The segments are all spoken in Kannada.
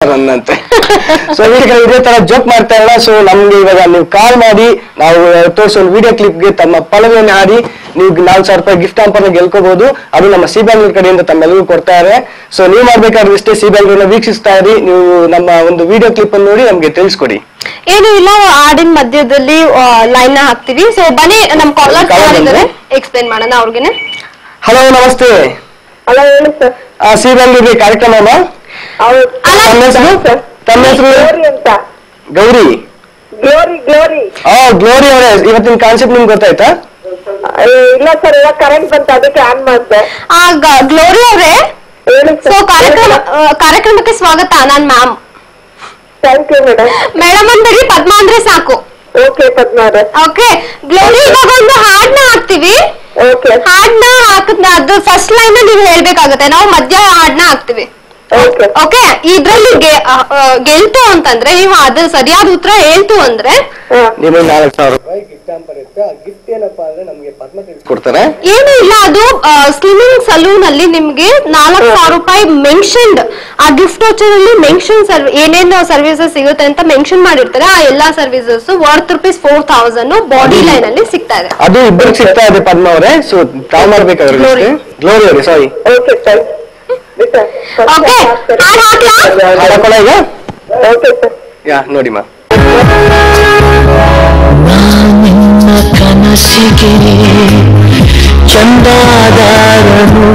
ಅನ್ನಂತೆ ಸೊ ಈಗ ಇದೇ ತರ ಜೋಕ್ ಮಾಡ್ತಾ ಇಲ್ಲ ಸೊ ನಮ್ಗೆ ಇವಾಗ ನೀವು ಕಾಲ್ ಮಾಡಿ ನಾವು ತೋರಿಸೋ ಒಂದು ವಿಡಿಯೋ ಕ್ಲಿಪ್ಗೆ ತಮ್ಮ ಪಲವೆಯನ್ನು ಹಾಡಿ ನೀವು ನಾಲ್ಕು ಸಾವಿರ ರೂಪಾಯಿ ಗಿಫ್ಟ್ ಹಂಪನ್ನ ಗೆಲ್ಕೋಬಹುದು ಅದು ನಮ್ಮ ಸಿ ಬ್ಯಾಂಗ್ಳೂರ್ ಕಡೆಯಿಂದ ತಮ್ಮೆಲ್ಲರಿಗೂ ಕೊಡ್ತಾರೆ ಸೊ ನೀವು ಮಾಡ್ಬೇಕಾದ್ರೆ ಇಷ್ಟೇ ಸಿ ಬ್ಯಾಂಗ್ಳೂರ್ನ ವೀಕ್ಷಿಸ್ತಾ ಇರಿ ನೀವು ನಮ್ಮ ಒಂದು ವಿಡಿಯೋ ಕ್ಲಿಪ್ ಅನ್ನು ನೋಡಿ ನಮ್ಗೆ ತಿಳಿಸ್ಕೊಡಿ ಏನು ಇಲ್ಲ ಹಾಡಿನ ಮಧ್ಯದಲ್ಲಿ ಲೈನ್ ನ ಹಾಕ್ತಿವಿ ಸೊ ಬನ್ನಿ ನಮ್ ಕಾಲರ್ Caller ಯಾರಿದ್ದಾರೆ ಬಂದ್ರೆ? ಎಕ್ಸ್ಪ್ಲೇನ್ ಮಾಡೋಣ ಅವ್ರಿಗೆನೆ ಹಲೋ ನಮಸ್ತೆ ಅಲ್ಲ ಹೇಳಿ ಸರ್ ಸಿ ಬ್ಯಾಂಗ್ಳೂರ್ಗೆ ಕಾರ್ಯಕ್ರಮ ಅಮ್ಮ? ಹೌದು ತಮ್ಮ ಹೆಸರು ತಮ್ಮ ಹೆಸರು ಗ್ಲೋರಿ ಅಂತ ಗೌರಿ ಗ್ಲೋರಿ ಗ್ಲೋರಿ ಆ ಗ್ಲೋರಿ ಅವರೇ ಇವತ್ತಿನ ಕಾನ್ಸೆಪ್ಟ್ ನಿಮ್ಗೆ ಗೊತ್ತಾಯ್ತಾ ಇಲ್ಲ ಸರ್ ಇವಾಗ ಕರೆಂಟ್ ಬಂತು ಅದಕ್ಕೆ ಆನ್ ಮಾಡಿದೆ ಆ ಗ್ಲೋರಿ ಅವರೇ ಹೇಳಿ ಸೊ ಸರ್ ಕಾರ್ಯಕ್ರಮ ಆ, ಕಾರ್ಯಕ್ರಮಕ್ಕೆ ಸ್ವಾಗತ ನಾನ್ ma'am thank you madam madam ಅಂದ್ರಿ ಪದ್ಮ ಅಂದ್ರೆ ಸಾಕು ಓಕೆ ಪದ್ಮಾರೆ ಓಕೆ ಗ್ಲೋರಿ ಇವಾಗ ಒಂದು ಹಾಡ್ನ ಹಾಕ್ತಿವಿ ಓಕೆ ಹಾಡ್ನ ಹಾಕದ್ ಅದು ಫಸ್ಟ್ ಲೈನ್ ನೀವು ಹೇಳ್ಬೇಕಾಗತ್ತೆ ನಾವು ಮಧ್ಯ ಹಾಡ್ನ ಹಾಕ್ತಿವಿ ಓಕೆ ಓಕೆ ಇದ್ರಲ್ಲಿ ಗೆ- ಆ, ಆ, ಗೆಲ್ತು ಅಂತಂದ್ರೆ ನೀವು ಅದು ಸರಿಯಾದ ಉತ್ತರ ಹೇಳ್ತು ಅಂದ್ರೆ ಹಾ ನಿಮಗೆ ನಾಲ್ಕು ಸಾವಿರ ರೂಪಾಯಿ ಗಿಫ್ಟ್ ಹಂಪರ್ ಇರುತ್ತೆ ಆ ಗಿಫ್ಟ್ ಏನಪ್ಪಾ ಅಂದ್ರೆ ನಮಗೆ ಪದ್ಮ ಕೊಡ್ತಾರೆ ಏನು ಇಲ್ಲ ಅದು ಸ್ಲಿಮಿಂಗ್ ಸಲೂನ್ ಅಲ್ಲಿ ನಿಮ್ಗೆ ನಾಲ್ಕು ಸಾವಿರ ರೂಪಾಯಿ ಮೆನ್ಷನ್ಡ್ ಆ ಗಿಫ್ಟ್ ವೋಚರಲ್ಲಿ ಮೆನ್ಷನ್ ಸರ್ವ್ ಏನೇನು ಸರ್ವಿಸಸ್ ಸಿಗುತ್ತೆ ಅಂತ ಮೆನ್ಷನ್ ಮಾಡಿರ್ತಾರೆ ಆ ಎಲ್ಲಾ services worth rupees four thousand body line ಅಲ್ಲಿ ಸಿಗ್ತಾ ಇದೆ ಅದು ಇಬ್ಬರಿಗೆ ಸಿಗ್ತಾ ಇದೆ ಪದ್ಮ ಅವರೇ ಸೊ ತಾವು ಮಾಡ್ಬೇಕಾದ್ರೆ Glory. ಗ್ಲೋರಿ ಅವರೇ ಸಾರಿ ಓಕೆ ಸರ್ ಓಕೆ ಹಾಡ್ ಹಾಕ್ಲಾ ಹಾಕೋಣ ಈಗ ಓಕೆ ಸರ್ ಯಾ ನೋಡಿ ಮಾ ನಿನ್ನ ಕನಸಿಗೆ ಚಂದಾದಾರನು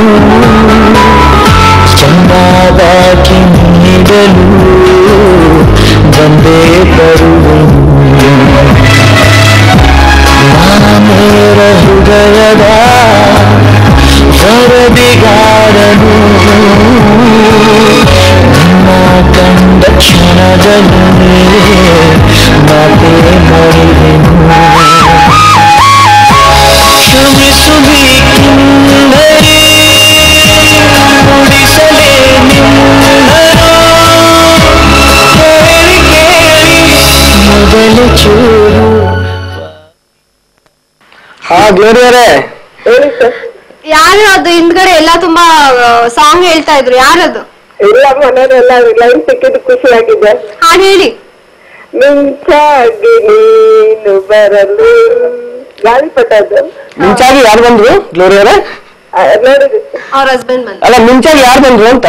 ಚಂದಾದಾಗಿ ನೀಡಲು ಬಂದೇ ಬರುವೆನು ನಾನೇರ ಹೃದಯದ ವರದಿಗಾರನು ನಿನ್ನ ಕಂಡ ಕ್ಷಣದಲ್ಲಿ ಮಾತೇ ಮರಿವೆನು ಕ್ಷಮಿಸು ನೀ ಕಿನ್ನರಿ ಉಳಿಸಲೇ ನಿನ್ನರು ಕೇಳಿ ಕೇಳಿ ಮೊದಲ ಚೂರು ಹಾ ಗ್ಲೋರಿ ಅವರೇ ಹೇಳಿ ಸರ್ ಯಾರು ಅದು ಹಿಂದ್ಗಡೆ ಎಲ್ಲ ತುಂಬಾ ಸಾಂಗ್ ಹೇಳ್ತಾ ಇದ್ರು ಯಾರದು ಇಲ್ಲ ಮನೆಯಲ್ಲ ಲೈನ್ ಸಿಕ್ಕಿದ್ದು ಖುಷಿಯಾಗಿದೆ ಹಾಡ್ ಹೇಳಿ ಮಿಂಚಾಗಿ ನೀನು ಬರಲು ಗಾಳಿಪಟ ಅದು ಮಿಂಚಾಗಿ ಯಾರು ಬಂದ್ರು ಗ್ಲೋರಿ ಅವರೇ ಆ, ನೋಡಿದ್ರಿ ಅವ್ರ ಹಸ್ಬೆಂಡ್ ಬಂದು ಅಲ್ಲ ಮಿಂಚಾಗಿ ಯಾರು ಬಂದ್ರು ಅಂತ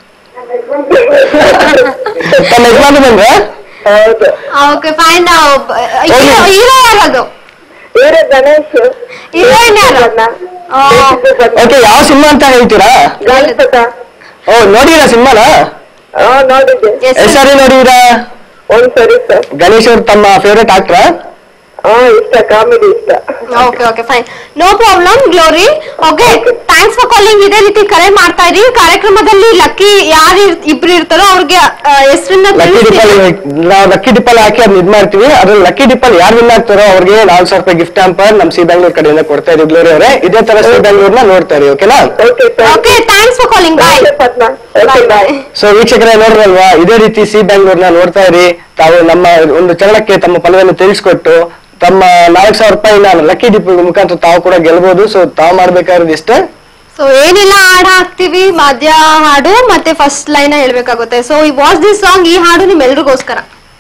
ತಮ್ಮ ಯಜಮಾನ ಬಂದ್ರ ಹೌದು ಓಕೆ ಫೈನ್ ಹೀರೋ ಹೀರೋ ಯಾರದು ಇವರೇ ಗಣೇಶ್ ಹೀರೋಯಿನ್ ಯಾರು ಆ, ಓಕೆ ಯಾವ ಸಿನಿಮಾ ಅಂತ ಹೇಳ್ತೀರಾ ಗಾಳಿಪಟ ಓ ನೋಡಿರಾ ಸಿನಿಮಾನ ಹಾ ನೋಡಿದ್ದೆ Yes, sir. ಹೆಸರಿ ನೋಡಿರಾ ಒಂದ್ ಸರಿ ಸರ್ ಗಣೇಶ್ ಅವ್ರು ತಮ್ಮ ಫೇವ್ರೆಟ್ ಆಕ್ಟ್ರಾ ಹಾ ಇಷ್ಟ ಕಾಮಿಡಿ ಇಷ್ಟ okay okay fine no problem Glory okay thanks for calling ಇದೇ ರೀತಿ ಕರೆ ಮಾಡ್ತಾ ಇರಿ ಕಾರ್ಯಕ್ರಮದಲ್ಲಿ ಲಕ್ಕಿ ಯಾರು ಇಬ್ರು ಇರ್ತಾರೋ ಅವ್ರಿಗೆ ಹೆಸರನ್ನ ಲಕ್ಕಿ ಡಿಪಲ್ ನಾವು ಲಕ್ಕಿ ಡಿಪಲ್ ಹಾಕಿ ಅದನ್ನ ಇದ್ ಮಾಡ್ತೀವಿ ಅದ್ರಲ್ಲಿ ಲಕ್ಕಿ ಡಿಪಲ್ ಯಾರು ವಿನ್ ಆಗ್ತಾರೋ ಅವ್ರಿಗೆ ನಾಲ್ಕು ಸಾವಿರ ರೂಪಾಯಿ ಗಿಫ್ಟ್ ಹಂಪರ್ ನಮ್ ಸಿ ಬ್ಯಾಂಗ್ಳೂರ್ ಕಡೆಯಿಂದ ಕೊಡ್ತಾ ಇದೀವಿ ಗ್ಲೋರಿ ಅವರೇ ಇದೇ ತರ ಸಿ ಬ್ಯಾಂಗ್ಳೂರ್ನ ನೋಡ್ತಾ ಇರಿ ಓಕೆನಾ okay okay thanks for calling bye Padma okay bye bye bye so ವೀಕ್ಷಕರೇ ನೋಡ್ರಲ್ವಾ ಇದೇ ರೀತಿ ಸಿ ಬ್ಯಾಂಗ್ಳೂರ್ನ ನೋಡ್ತಾ ಇರಿ ತಾವು ನಮ್ಮ ಒಂದು ಚರಣಕ್ಕೆ ತಮ್ಮ ಫಲವನ್ನು ತಿಳಿಸ್ಕೊಟ್ಟು ತಮ್ಮ ನಾಲ್ಕು ಸಾವಿರ ರೂಪಾಯಿನ ಲಕ್ಕಿ ಡಿಪ್ ಮುಖಾಂತರ ತಾವು ಕೂಡ ಗೆಲ್ಬಹುದು ಸೊ ತಾವು ಮಾಡ್ಬೇಕಾದ್ರೆ ಇಷ್ಟೇ ಸೊ ಏನಿಲ್ಲ ಹಾಡು ಹಾಕ್ತಿವಿ ಮಧ್ಯ ಹಾಡು ಮತ್ತೆ ಫಸ್ಟ್ ಲೈನ್ ಹೇಳ್ಬೇಕಾಗುತ್ತೆ ಸೊ ಈ ವಾಚ್ ದಿಸ್ ಸಾಂಗ್ ಈ ಹಾಡು ನಿಮ್ಮೆಲ್ರಿಗೋಸ್ಕರ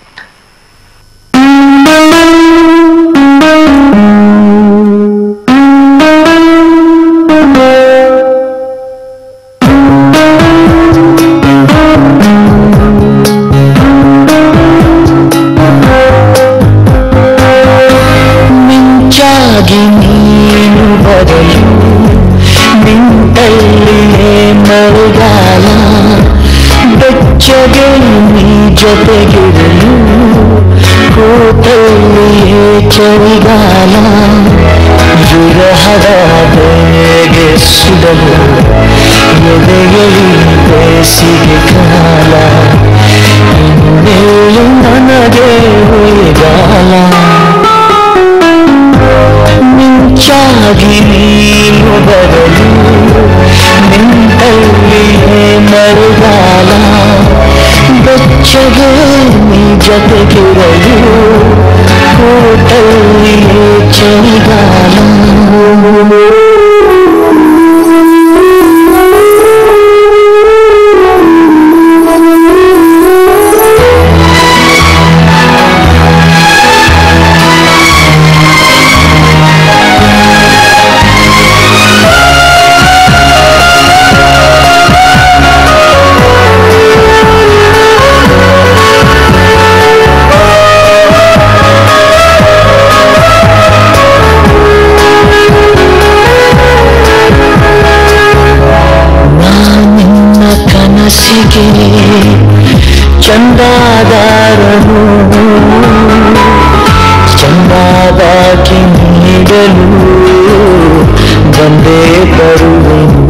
ಮಿಂಚಾಗಿ ನೀನು ಬರಲು ನಿಂತಲ್ಲಿಯೇ ಮಳೆಗಾಲ ಬೆಚ್ಚಗೆ ನೀ ಜೊತೆಗಿರಲು ಕೂತಲ್ಲಿಯೇ ಚಳಿಗಾಲ ವಿರಹದ ಬೇಗೆ ಸುಡಲು ಎದೆಯಲಿ ಬೇಸಿಗೆ ಕಾಲ ಇನ್ನೇನು ನನಗೆ ಉಳಿಗಾಲ ಮಿಂಚಾಗಿ ನೀನು ಬರಲು ನಿಂತಲ್ಲಿಯೇ ಮರುಗಾಲ ಬೆಚ್ಚಗೆ ನೀ ಜೊತೆಗಿರಲು ಕೂಟಲ್ಲಿಯೇ ಚಳಿಗಾಲ ಚಂದಾದಾರನು ಚಂದಾದಾಕಿ ನೀಡಲು ಬಂದೇ ಬರುವೆನು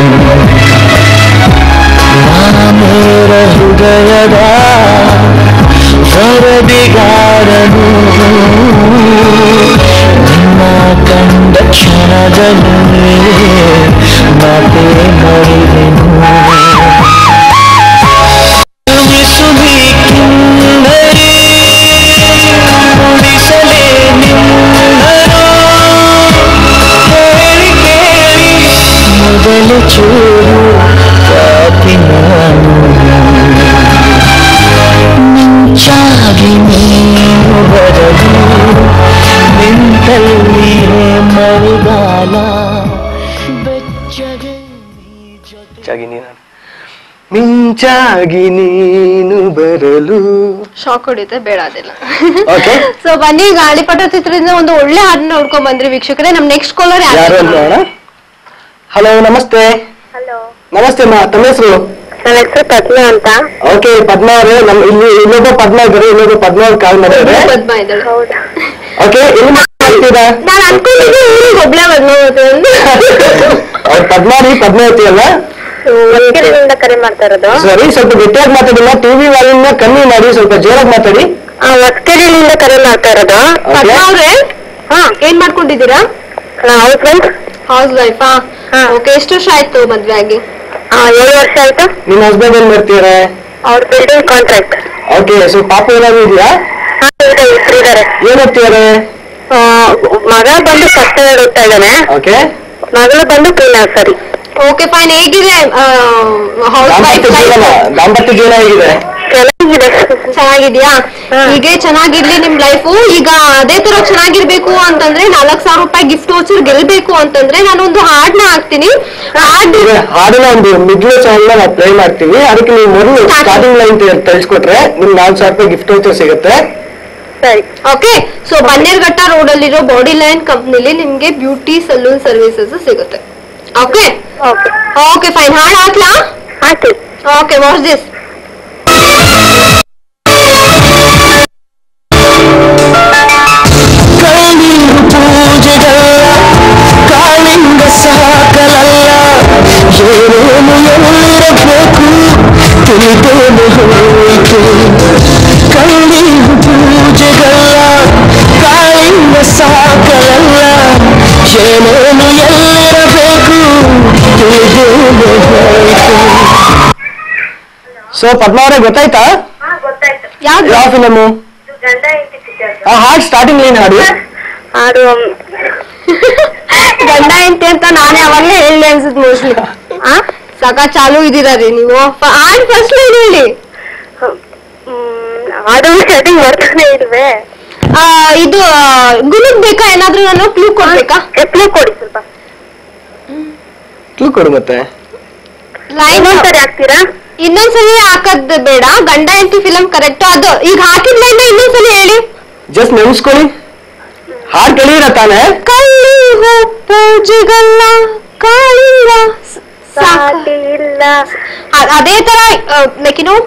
ನಾನೇರ ಹೃದಯದ ವರದಿಗಾರನು ನಿನ್ನ ಕಂಡ ಕ್ಷಣದಲ್ಲಿ ಮಾತೇ ಮರಿವೆನು ಶ್ರಮಿಸುವಿಕಿನ್ನರಿ ನುಡಿಸಲೇ ನಿನ್ನರು ಕೇಳಿ ಕೇಳಿ ಮೊದಲು ಚೂರು ಕಾತಿ ನಾನು ಮಿಂಚಾಗಿ ನೀನು ಬರಲು ನಿಂತಲ್ಲಿಯೇ ಮರುಗಾಲ ಬೆಚ್ಚಗೆ ನೀ ಜೊತೆ ಮಿಂಚಾಗಿ ನೀನು ಮಿಂಚಾಗಿ ನೀನು ಬರಲು ಶಾಕ್ ಹೊಡಿತೆ ಬೇಡ ಅದೆಲ್ಲ Okay. ಸೊ ಬನ್ನಿ ಗಾಳಿಪಟ ಚಿತ್ರದಿಂದ ಒಂದು ಒಳ್ಳೆ ಹಾಡನ್ನ ನೋಡ್ಕೊಂಡ್ ಬಂದ್ರಿ ವೀಕ್ಷಕರೇ ನಮ್ ನೆಕ್ಸ್ಟ್ ಕಾಲರ್ ಯಾರು ಅಂತ ನೋಡೋಣ ಹಲೋ ನಮಸ್ತೆ ಹಲೋ ನಮಸ್ತೆ ಮಾ ತಮ್ಮ ಹೆಸರು ನನ್ನ ಹೆಸರು ಪದ್ಮ ಅಂತ ಓಕೆ ಪದ್ಮ ಅವರೇ ನಮ್ ಇಲ್ಲಿ ಇನ್ನೊಬ್ಬ ಪದ್ಮ ಇದ್ದಾರೆ ಇನ್ನೊಬ್ಬ ಪದ್ಮ ಅವ್ರು ಕಾಲ್ ಮಾಡಿದ್ದಾರೆ ಪದ್ಮ ಇದ್ದಾಳೆ ಹೌದಾ ಓಕೆ ಎಲ್ಲಿ ಮಾತಾಡ್ತೀರಾ ನಾನು ಅನ್ಕೊಂಡಿದ್ದೆ ಊರಿಗೆ ಒಬ್ಳೆ ಬಂದ್ಬೋದು ಅವ್ರ ಪದ್ಮಾನಿ ಪದ್ಮಾವತಿ ಅಲ್ಲ ಹೊಸಕೆರೆಯಿಂದ ಕರೆ ಮಾಡ್ತಾ ಇರೋದು ಸರಿ ಸ್ವಲ್ಪ ಗಟ್ಟಿಯಾಗಿ ಮಾತಾಡಿಲ್ಲ ಟಿವಿ ವಾಲ್ಯೂಮ್ನ ಕಮ್ಮಿ ಮಾಡಿ ಸ್ವಲ್ಪ ಜೋರಾಗಿ ಮಾತಾಡಿ ಹೊಸಕೆರೆಯಿಂದ ಕರೆ ಮಾಡ್ತಾ ಇರೋದು ಪದ್ಮ ಅವ್ರೆ ಹಾ ಏನ್ ಮಾಡ್ಕೊಂಡಿದ್ದೀರಾ ಹೌಸ್ ಫ್ರೆಂಡ್ ಹೌಸ್ ವೈಫಾ ಹಾ. ಓಕೆ ಎಷ್ಟು ವರ್ಷ ಆಯ್ತು ಮದ್ವೆ ಆಗಿ ಹಾ ಏಳು ವರ್ಷ ಆಯ್ತು ನಿಮ್ ಹಸ್ಬೆಂಡ್ ಏನ್ ಮಾಡ್ತೀರಾ ಅವ್ರ ಬಿಲ್ಡಿಂಗ್ ಕಾಂಟ್ರಾಕ್ಟ್ ಓಕೆ ಸೊ ಪಾಪ ಏನಾದ್ರು ಇದೆಯಾ ಹಾ ಇದೆ ಇಬ್ರು ಇದಾರೆ ಏನ್ ಓದ್ತಿದಾರೆ ಆ, ಮಗ ಬಂದು ಫಸ್ಟ್ ಸ್ಟ್ಯಾಂಡರ್ಡ್ ಓದ್ತಾ ಇದ್ದಾನೆ ಓಕೆ ಮಗಳು ಬಂದು ಪ್ರೀ ನರ್ಸರಿ ಓಕೆ ಫೈನ್ ಹೇಗಿದೆ ಹೌಸ್ ವೈಫ್ ದಾಂಪತ್ಯ ಜೀವನ ದಾಂಪತ್ಯ ಜೀವನ ಹೇಗಿದೆ ಚೆನ್ನಾಗಿದೆ ಚೆನ್ನಾಗಿದ್ಯಾ ಹಾ. ಹೀಗೆ ಚೆನ್ನಾಗಿರ್ಲಿ ನಿಮ್ ಲೈಫು ಈಗ ಅದೇ ತರ ಚೆನ್ನಾಗಿರ್ಬೇಕು ಅಂತಂದ್ರೆ ನಾಲ್ಕ್ ಸಾವಿರ ರೂಪಾಯಿ ಗಿಫ್ಟ್ ವೋಚರ್ ಗೆಲ್ಬೇಕು ಅಂತಂದ್ರೆ ನಾನೊಂದು ಹಾಡ್ನ ಹಾಕ್ತೀನಿ ಹಾಡ್ ಈಗ ಹಾಡಿನ ಒಂದು ಮಿಡ್ಲ್ ಸಾಂಗ್ ನಾವು ಪ್ಲೇ ಮಾಡ್ತೀವಿ ಅದಕ್ಕೆ ನೀವು ಮೊದಲು Starting. ಸ್ಟಾರ್ಟಿಂಗ್ ಲೈನ್ ತಿಳಿಸ್ಕೊಟ್ರೆ ನಿಮ್ಗೆ ನಾಲ್ಕು ಸಾವಿರ ರೂಪಾಯಿ ಗಿಫ್ಟ್ ವೋಚರ್ ಸಿಗುತ್ತೆ ಸರಿ ಓಕೆ ಸೊ ಬನ್ನೇರ್ಘಟ್ಟ ರೋಡ್ ಅಲ್ಲಿರೋ ಬಾಡಿ ಲೈನ್ ಕಂಪ್ನಿಲಿ ನಿಮ್ಗೆ ಬ್ಯೂಟಿ ಸಲೂನ್ ಸರ್ವಿಸಸ್ ಸಿಗುತ್ತೆ ಓಕೆ ಓಕೆ ಓಕೆ ಫೈನ್ ಹಾಡ್ ಹಾಕ್ಲಾ ಹಾಕಿ ಓಕೆ ವಾಚ್ ದಿಸ್ ಕಣ್ಣೀರು ಪೂಜೆಗಲ್ಲ ಕಾಳಿಂಗ ಸಾಕಲಲ್ಲ ಏನೇನು ಎಲ್ಲಿರಬೇಕು ತಿಳಿದೇನು ಹೋಯಿತು ಕಣ್ಣೀರು ಪೂಜೆಗಲ್ಲ ಕಾಳಿಂಗ ಸಾಕಲಲ್ಲ ಏನೇನು ಎಲ್ಲಿರಬೇಕು ತಿಳಿದೇನು ಹೋಯಿತು ಸೊ ಪದ್ಮ ಅವರೇ ಗೊತ್ತಾಯ್ತಾ ಹಾ ಗೊತ್ತಾಯ್ತು ಯಾವ್ದು ಯಾವ ಫಿಲಮು ಗಂಡ ಹೆಂಡತಿ picture. ಆ ಹಾಡ್ ಸ್ಟಾರ್ಟಿಂಗ್ ಲೈನ್ ಹಾಡಿ ಹಾಡು ಗಂಡ ಹೆಂಡತಿ ಅಂತ ನಾನೇ ಅವಾಗಲೇ ಹೇಳಿ ಅನ್ಸುತ್ತೆ ಮೋಸ್ಟ್ಲಿ ಆ ಸಾಕ ಚಾಲು ಇದೀರಾ ರೀ ನೀವು ಹಾಡ್ ಫಸ್ಟ್ ಲೈನ್ ಹೇಳಿ ಹ್ಮ್, ಹಾಡು ಸ್ಟಾರ್ಟಿಂಗ್ ಬರ್ತಾನೆ ಇಲ್ವೇ ಆ, ಇದು ಗುರುಗ್ ಬೇಕಾ ಏನಾದ್ರೂ ನಾನು ಕ್ಲೂ ಕೊಡ್ಬೇಕಾ ಎಪ್ಲೆ ಕೊಡಿ ಸ್ವಲ್ಪ ಕ್ಲೂ ಕೊಡು ಮತ್ತೆ ಲೈನ್ ಇನ್ನೊಂದ್ಸರಿ ಹಾಕ್ತೀರಾ ಇನ್ನೊಂದ್ಸಲಿ ಹಾಕದ್ ಬೇಡ ಗಂಡ ಹೆಂಡತಿ ಫಿಲಂ ಕರೆಕ್ಟ್ ಅದು ಈಗ ಹಾಕಿದ ಲೈನ್ ಇನ್ನೊಂದ್ಸಲಿ ಹೇಳಿ ಜಸ್ಟ್ ನೆನ್ಸ್ಕೊಳ್ಳಿ ಹಾಡ್ ಕೇಳಿರ ತಾನೆ ಕಲ್ಲಿಗೂ ಪೂಜೆಗಲ್ಲ ಕಾಳಿಂಗ ಸ- ಸಾಕ ಸಾಟಿ ಇಲ್ಲ ಅ- ಅದೇ ತರ ಲೈಕ್ ಏನೋ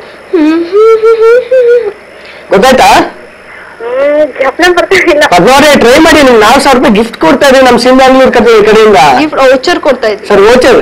ಗೊತ್ತಾಯ್ತಾ ಹ್ಮ್ ಜಪ್ನ ಬರ್ತಾ ಇಲ್ಲ ಪದ್ಮ ಅವರೇ ಟ್ರೈ ಮಾಡಿ ನಿಮ್ಗೆ ನಾಲ್ಕು ಸಾವಿರ ರೂಪಾಯಿ ಗಿಫ್ಟ್ ಕೊಡ್ತಾ ಇದೀವಿ ನಮ್ಮ ಸಿಮ್ ಬ್ಯಾಂಗ್ಳೂರ್ ಕಡೆ ಕಡೆಯಿಂದ ಗಿಫ್ಟ್ ವೌಚರ್ ಕೊಡ್ತಾ ಇದ್ವಿ ಸರ್ ವೋಚರ್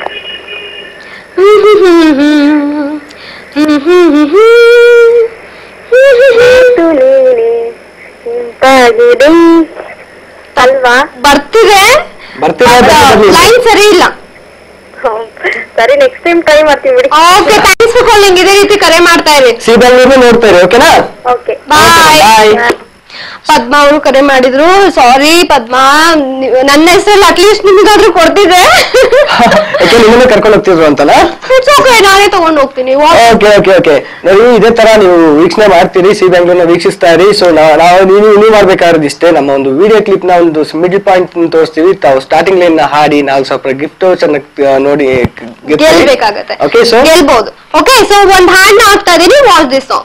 ಇದು ನೀನೆ ಇಂಪಾಗಿದೆ ಅಲ್ವಾ ಬರ್ತಿದೆ ಬರ್ತೀರಾ ಲೈನ್ ಸರಿ ಇಲ್ಲ ಹ್ಮ್. ಸರಿ ನೆಕ್ಸ್ಟ್ ಟೈಮ್ ಟ್ರೈ ಮಾಡ್ತೀವಿ ಬಿಡಿ ಓಕೆ ಥ್ಯಾಂಕ್ಸ್ ಫಾರ್ ಕಾಲಿಂಗ್ ಇದೇ ರೀತಿ ಕರೆ ಮಾಡ್ತಾ ಇರಿ ಸಿ ಬ್ಯಾಂಗ್ಳೂರ್ನ ನೋಡ್ತಾ ಇರಿ ಓಕೆನಾ ಓಕೆ ಬಾಯ್ ಬಾಯ್ ಪದ್ಮ ಅವರು ಕರೆ ಮಾಡಿದ್ರು ಸಾರಿ ಪದ್ಮ ನೀವ್- ನನ್ನ ಹೆಸರಲ್ಲಿ ಅಟ್ಲೀಸ್ಟ್ ನಿಮ್ಗಾದ್ರೂ ಕೊಡ್ತಿದ್ದೆ ಓಕೆ ನಿಮ್ಮನ್ನ ಕರ್ಕೊಂಡು ಹೋಗ್ತಿದ್ರು ಅಂತಲ್ಲ ಇಟ್ಸ್ ಓಕೆ ನಾನೇ ತಗೊಂಡ್ ಹೋಗ್ತೀನಿ ಓಕೆ ಓಕೆ ಓಕೆ ನೋಡಿ ಇದೇ ತರ ನೀವು ವೀಕ್ಷಣೆ ಮಾಡ್ತೀರಿ ಸಿ ಬ್ಯಾಂಗ್ಳೂರ್ನ ವೀಕ್ಷಿಸ್ತಾ ಇರಿ ಸೊ ನಾವು ನೀವು ನೀವು ಮಾಡ್ಬೇಕಾಗಿರೋದು ಇಷ್ಟೇ ನಮ್ಮ ಒಂದು ವಿಡಿಯೋ ಕ್ಲಿಪ್ ನ ಒಂದು ಮಿಡಲ್ ಪಾಯಿಂಟ್ ತೋರಿಸ್ತೀವಿ ತಾವು ಸ್ಟಾರ್ಟಿಂಗ್ ಲೈನ್ ನ ಹಾಡಿ ನಾಲ್ಕು ಸಾವಿರ ಗಿಫ್ಟ್ ನೋಡಿ ಗೆಲ್ಬೇಕಾಗತ್ತೆ ಓಕೆ ಸೊ ಗೆಲ್ಬಹುದು ಓಕೆ ಸೊ ಒಂದ್ ಹಾಡ್ನ ಹಾಕ್ತಾ ಇದೀನಿ ವಾಚ್ ದಿಸ್ ಸಾಂಗ್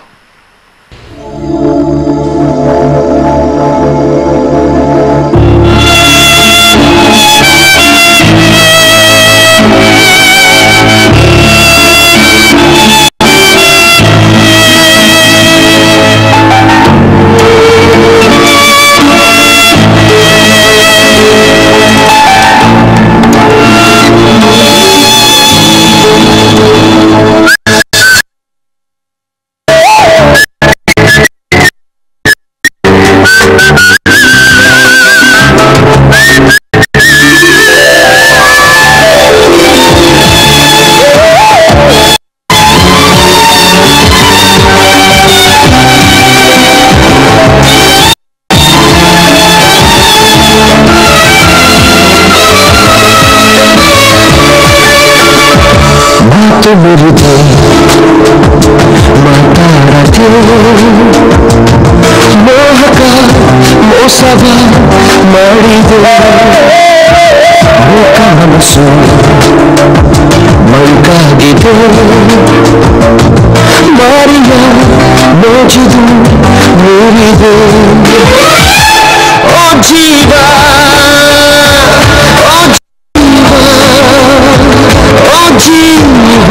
ಿ ಮುರಿದೆ ಮಾತಾಡದೆ ಮೋಹಕ ಮೋಸವ ಮಾಡಿದೆ ಮೂಕ ಮನಸ್ಸು ಮಂಕಾಗಿದೆ ಮಾರಿಯ ಮೋಜಿದು ಮೀರಿದೆ ಓ ಜೀವ ಓ ಜೀವ ಓ ಜೀವ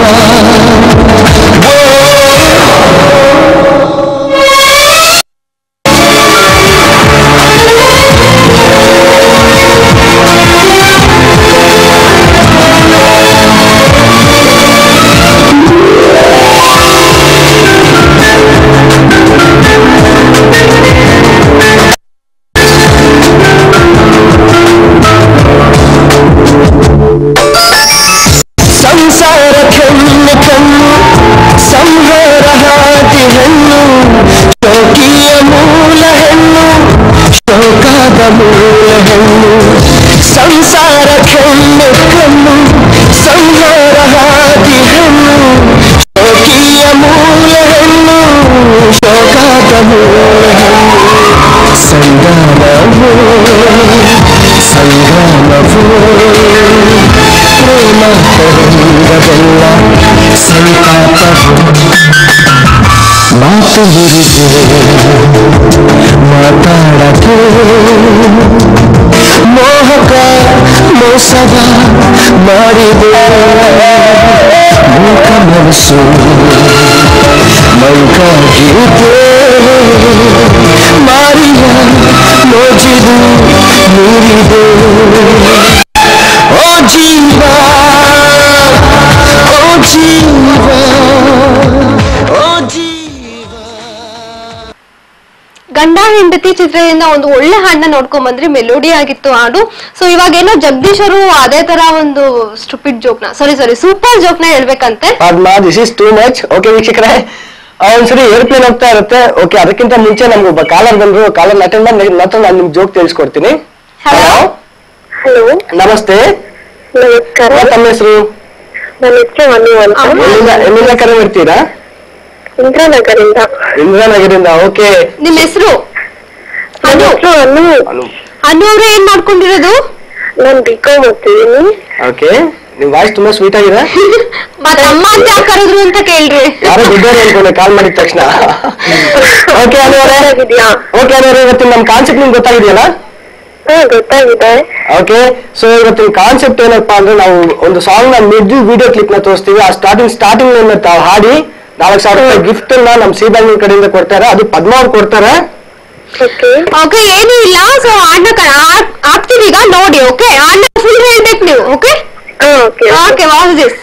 ಸಂಸಾರ ಕೆಣ್ಣು ಕಣ್ಣು ಸಂಹಾರ ಹಾದಿ ಹೆಣ್ಣು ಶೋಕಿಯ ಮೂಲ ಹೆಣ್ಣು ಶೋಕಾದ ಮೂಲ ಹೆಣ್ಣು ಸಂಸಾರ ಕೆಣ್ಣು ಕಣ್ಣು ಸಂಹಾರ ಹಾದಿ ಹೆಣ್ಣು ಶೋಕಿಯ ಮೂಲ ಹೆಣ್ಣು ಶೋಕಾದ ಮೂಲ ಹೆಣ್ಣು ಸಂಗಾನವೋ ಸಂಗಾನವೋ ಪ್ರೇಮ ತರಂಗವೆಲ್ಲ ಸಂತಾಪವು ಮಾತು ಮುರಿದೆ ಮಾತಾಡದೆ ಮೋಹಕ ಮೋಸವ ಮಾಡಿದೆ ಮೂಕ ಮನಸ್ಸು ಮಂಕಾಗಿದೆ ಮಾರಿಯ ಮೋಜಿದು ಮೀರಿದೆ ಓ ಜೀವ ಓ ಜೀವ ಓ ಜೀವ ಗಂಡ ಹೆಂಡತಿ ಚಿತ್ರದಿಂದ ಒಂದು ಒಳ್ಳೆ ಹಾಡನ್ನ ನೋಡ್ಕೊಂಡ್ ಬಂದ್ರಿ ಮೆಲೋಡಿ ಆಗಿತ್ತು ಹಾಡು ಸೊ ಇವಾಗ ಏನೋ ಜಗದೀಶ್ ಅವರು ಅದೇ ತರ ಒಂದು ಸ್ಟುಪಿಡ್ ಜೋಕ್ನ ಸಾರಿ ಸಾರಿ ಸೂಪರ್ ಜೋಕ್ನ ಹೇಳ್ಬೇಕಂತೆ Padma this is too much okay ವೀಕ್ಷಕರೇ ಆ, ಒಂದ್ಸರಿ ಏರ್ಪ್ಲೇನ್ ಹೋಗ್ತಾ ಇರುತ್ತೆ ಓಕೆ ಅದಕ್ಕಿಂತ ಮುಂಚೆ ನಮ್ಗೆ ಒಬ್ಬ ಕಾಲರ್ ಬಂದ್ರು ಕಾಲರ್ ಅಟೆಂಡ್ ಮಾಡಿ ಮಾತ್ರ ನಾನು ನಿಮ್ಗೆ ಜೋಕ್ ತಿಳಿಸ್ಕೊಡ್ತೀನಿ Hello. ಹಲೋ ನಮಸ್ತೆ ನಮಸ್ಕಾರ ಯಾವ ತಮ್ಮ ಹೆಸರು ನನ್ನ ಹೆಸರು ಅನು ಅಂತ ಅಮ್ಮ. ಎಲ್ಲಿಂದ ಎಲ್ಲಿಂದ ಕರೆ ಮಾಡ್ತೀರಾ ಇಂದ್ರಾನಗರಿಂದ ಇಂದಿರಾನಗರಿಂದ ಓಕೆ ನಿಮ್ ಹೆಸರು ನನ್ನ ಹೆಸರು ಅನು ಅನು ಅವ್ರು ಏನ್ ಮಾಡ್ಕೊಂಡಿರೋದು ನಾನು ಬಿ ಕಾಮ್ ಓದ್ತಿದ್ದೀನಿ ಓಕೆ ನಿಮ್ ವಾಯ್ಸ್ ತುಂಬಾ ಸ್ವೀಟ್ ಆಗಿದೆ ಮತ್ ಅಮ್ಮ ಅಂತ ಯಾಕೆ ಕರೆದ್ರು ಅಂತ ಕೇಳ್ರಿ ಯಾರೋ ದೊಡ್ಡವರು ಅನ್ಕೊಂಡೆ ಕಾಲ್ ಮಾಡಿದ ತಕ್ಷಣ ಓಕೆ ಅನುವರೇ ಗೊತ್ತಾಗಿದ್ಯಾ ಓಕೆ ಅನುವರೇ ಇವತ್ತಿನ ನಮ್ ಕಾನ್ಸೆಪ್ಟ್ ನಿಮ್ಗೆ ಗೊತ್ತಾಗಿದೆಯಲ್ಲ ಹಾ ಗೊತ್ತಾಗಿದೆ ಓಕೆ ಸೊ ಇವತ್ತಿನ ಕಾನ್ಸೆಪ್ಟ್ ಏನಪ್ಪಾ ಅಂದ್ರೆ ನಾವು ಒಂದು ಸಾಂಗ್ ನ ಮಿಡ್ ವಿಡಿಯೋ ಕ್ಲಿಪ್ ನ ತೋರಿಸ್ತೀವಿ ಆ ಸ್ಟಾರ್ಟಿಂಗ್ ಸ್ಟಾರ್ಟಿಂಗ್ ತಾವು ಹಾಡಿ ನಾಲ್ಕು ಸಾವಿರ ರೂಪಾಯಿ ಗಿಫ್ಟ್ ನ ನಮ್ ಸಿ ಬ್ಯಾಂಕ್ ಕಡೆಯಿಂದ ಕೊಡ್ತಾರೆ ಅದು ಪದ್ಮ ಅವ್ರು ಕೊಡ್ತಾರೆ ಓಕೆ ಓಕೆ ಏನು ಇಲ್ಲ ಸೊ ಹಾಡ್ನ ಕ- ಹಾಡ್- ಹಾಡ್ತೀವಿ ಈಗ ನೋಡಿ ಓಕೆ ಹಾಡ್ನ ಫುಲ್ ಹೇಳ್ಬೇಕು ನೀವು ಓಕೆ ಹಾ ಓಕೆ ಓಕೆ ವಾವ್ ದಿಸ್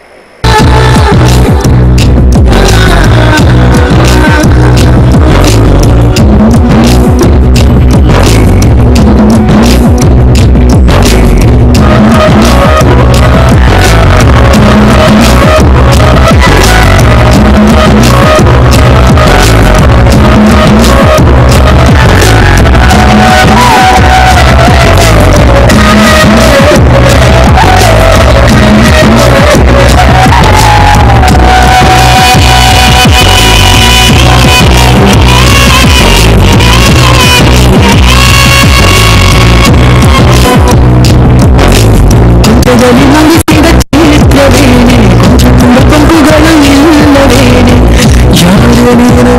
ಕೊಂಚದಲ್ಲಿ ಮುಗಿಸಿದ ಚರಿತ್ರವೇನೆ ಕೊಂಚ ತುಂಬ ಕೊಂಬುಗಳು ಇಲ್ಲವೇನೆ ಯಾರು ನೀನು